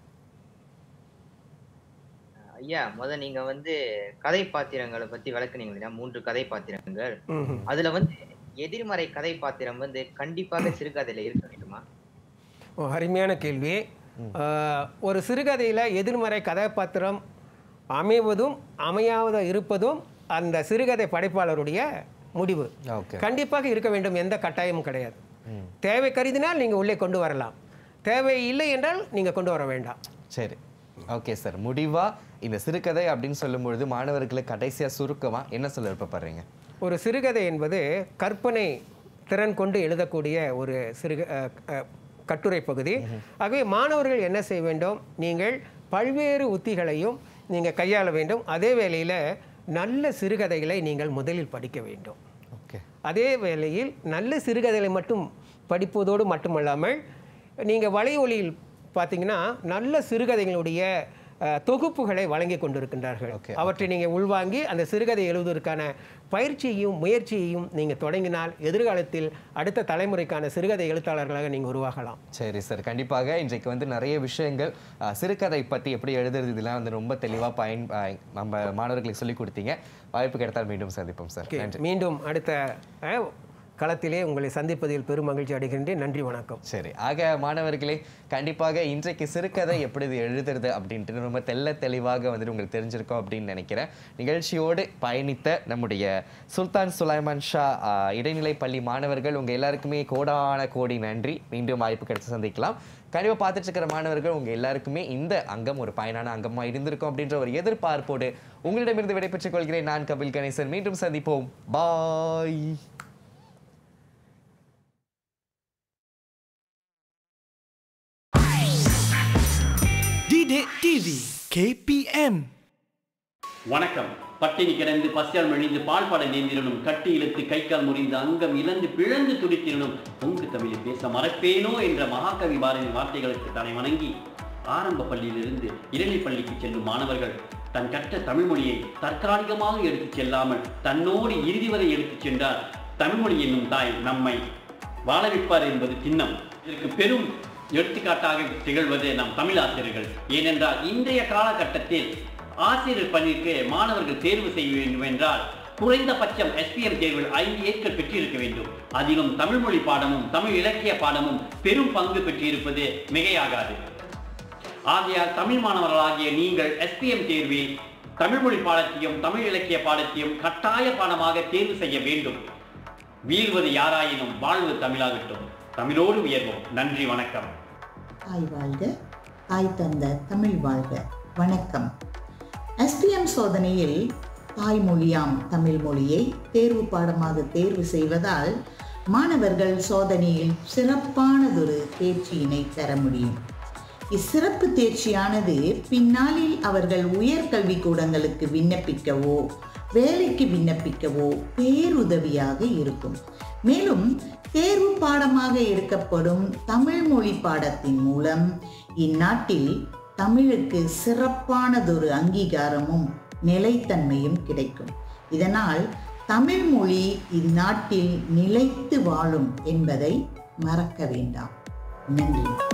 ஐயா முத நீங்க வந்து கதை பாத்திரங்களை பத்தி விளக்குனீங்க இல்லையா மூன்று கதை பாத்திரங்கள் ம்ஹும். அதுல வந்து எதிர்மறை கதை பாத்திரம் வந்து கண்டிப்பாக சிறுகதையில இருக்க வேண்டுமா ஓ, அருமையான கேள்வி ஆஹ், ஒரு சிறுகதையில் எதிர்மறை கதாபாத்திரம் அமைவதும் அமையாத இருப்பதும் அந்த சிறுகதை படைப்பாளருடைய முடிவு ஓகே கண்டிப்பாக இருக்க வேண்டும் எந்த கட்டாயமும் கிடையாது தேவை கருதினால் நீங்கள் உள்ளே கொண்டு வரலாம் தேவை இல்லை என்றால் நீங்கள் கொண்டு வர வேண்டாம் சரி ஓகே சார் முடிவா இந்த சிறுகதை அப்படின்னு சொல்லும்பொழுது மாணவர்களுக்கு கடைசியா சுருக்கமா என்ன சொல்ல விருப்பப்படுறீங்க ஒரு சிறுகதை என்பது கற்பனை திறன் கொண்டு எழுதக்கூடிய ஒரு சிறுக அஹ், அஹ், கட்டுரை பகுதி ஆகவே மாணவர்கள் என்ன செய்ய வேண்டும் நீங்கள் பல்வேறு உத்திகளையும் நீங்கள் கையாள வேண்டும் அதே வேளையில் நல்ல சிறுகதைகளை நீங்கள் முதலில் படிக்க வேண்டும் ஓகே அதே வேளையில் நல்ல சிறுகதைகளை மட்டும் படிப்பதோடு மட்டுமல்லாமல் நீங்கள் வலையொலியில் பார்த்தீங்கன்னா நல்ல சிறுகதைகளுடைய அஹ், தொகுப்புகளை வழங்கி கொண்டிருக்கின்றார்கள் அவற்றை நீங்கள் உள்வாங்கி அந்த சிறுகதை எழுதுவதற்கான பயிற்சியையும் முயற்சியையும் நீங்கள் தொடங்கினால் எதிர்காலத்தில் அடுத்த தலைமுறைக்கான சிறுகதை எழுத்தாளர்களாக நீங்கள் உருவாகலாம் சரி சார் கண்டிப்பாக இன்றைக்கு வந்து நிறைய விஷயங்கள் அஹ், சிறுகதை பற்றி எப்படி எழுதுறது இதெல்லாம் வந்து ரொம்ப தெளிவாக பயன் அஹ், நம்ம மாணவர்களுக்கு சொல்லி கொடுத்தீங்க வாய்ப்பு கிடைத்தால் மீண்டும் சந்திப்போம் சார் ஓகே, நன்றி மீண்டும் அடுத்த அஹ், களத்திலே உங்களை சந்திப்பதில் பெரும் மகிழ்ச்சி அடைகின்றேன் நன்றி வணக்கம் சரி ஆக மாணவர்களே கண்டிப்பாக இன்றைக்கு சிறுகதை எப்படி இது எழுதுறது அப்படின்ட்டு ரொம்ப தெள்ள தெளிவாக வந்துட்டு உங்களுக்கு தெரிஞ்சிருக்கும் அப்படின்னு நினைக்கிறேன் நிகழ்ச்சியோடு பயணித்த நம்முடைய சுல்தான் சுலைமான் ஷா ஆஹ், இடைநிலைப் பள்ளி மாணவர்கள் உங்க எல்லாருக்குமே கோடான கோடி நன்றி மீண்டும் வாய்ப்பு கிடைச்சு சந்திக்கலாம் கண்டிப்பாக பார்த்துட்டு இருக்கிற மாணவர்கள் உங்க எல்லாருக்குமே இந்த அங்கம் ஒரு பயனான அங்கமா இருந்திருக்கும் அப்படின்ற ஒரு எதிர்பார்ப்போடு உங்களிடமிருந்து விடைபெற்றுக் கொள்கிறேன் நான் கபில் கணேசன் மீண்டும் சந்திப்போம் பாய் டிவி கேபிஎம் வணக்கம் பட்டினி கிடந்து பசியால் மெழிந்து பால் பாட நேர்ந்திரனும் கட்டி இழுத்து கை கால் முறிந்து அங்கம் இழந்து பிழந்து துடித்திரனும் பொங்கு தமிழில் பேச மறப்பேனோ என்ற மகாகவி பாரதியின் வார்த்தைகளுக்கு தலை வணங்கி ஆரம்ப பள்ளியிலிருந்து இளநிலை பள்ளிக்கு செல்லும் மாணவர்கள் தன் கற்ற தமிழ் மொழியை தற்காலிகமாக எடுத்துச் செல்லாமல் தன்னோடு இறுதி வரை எடுத்துச் சென்றால் தமிழ்மொழி என்னும் தாய் நம்மை வாழ வைப்பார் என்பது சின்னம் இதற்கு பெரும் எடுத்துக்காட்டாக திகழ்வது நம் தமிழ் ஆசிரியர்கள் ஏனென்றால் இன்றைய காலகட்டத்தில் ஆசிரியர் பணிக்கு மாணவர்கள் தேர்வு செய்ய வேண்டும் என்றால் குறைந்தபட்சம் எஸ்பிஎம் தேர்வில் ஐந்து ஏற்கள் பெற்றிருக்க வேண்டும் அதிலும் தமிழ் மொழி பாடமும் தமிழ் இலக்கிய பாடமும் பெரும் பங்கு பெற்றிருப்பது மிகையாகாது ஆகையால் தமிழ் மாணவர்களாகிய நீங்கள் எஸ்பிஎம் தேர்வில் தமிழ் மொழி பாடத்தையும் தமிழ் இலக்கிய பாடத்தையும் கட்டாய பாடமாக தேர்வு செய்ய வேண்டும் வீழ்வது யாராயினும் வாழ்வது தமிழாகட்டும் தமிழோடு உயர்வோம் நன்றி வணக்கம் தாய் வாழ்க தாய் தந்த தமிழ் வாழ்க வணக்கம் எஸ்பிஎம் சோதனையில் தாய்மொழியாம் தமிழ் மொழியை தேர்வு பாடமாக தேர்வு செய்வதால் மாணவர்கள் சோதனையில் சிறப்பானதொரு தேர்ச்சியினை பெற முடியும் இச்சிறப்பு தேர்ச்சியானது பின்னாளில் அவர்கள் உயர்கல்வி கூடங்களுக்கு விண்ணப்பிக்கவோ வேலைக்கு விண்ணப்பிக்கவோ பேருதவியாக இருக்கும் மேலும் தேர்வு பாடமாக எடுக்கப்படும் தமிழ் மொழி பாடத்தின் மூலம் இந்நாட்டில் தமிழுக்கு சிறப்பானதொரு அங்கீகாரமும் நிலைத்தன்மையும் கிடைக்கும் இதனால் தமிழ் மொழி இந்நாட்டில் நிலைத்து வாழும் என்பதை மறக்க வேண்டாம் நன்றி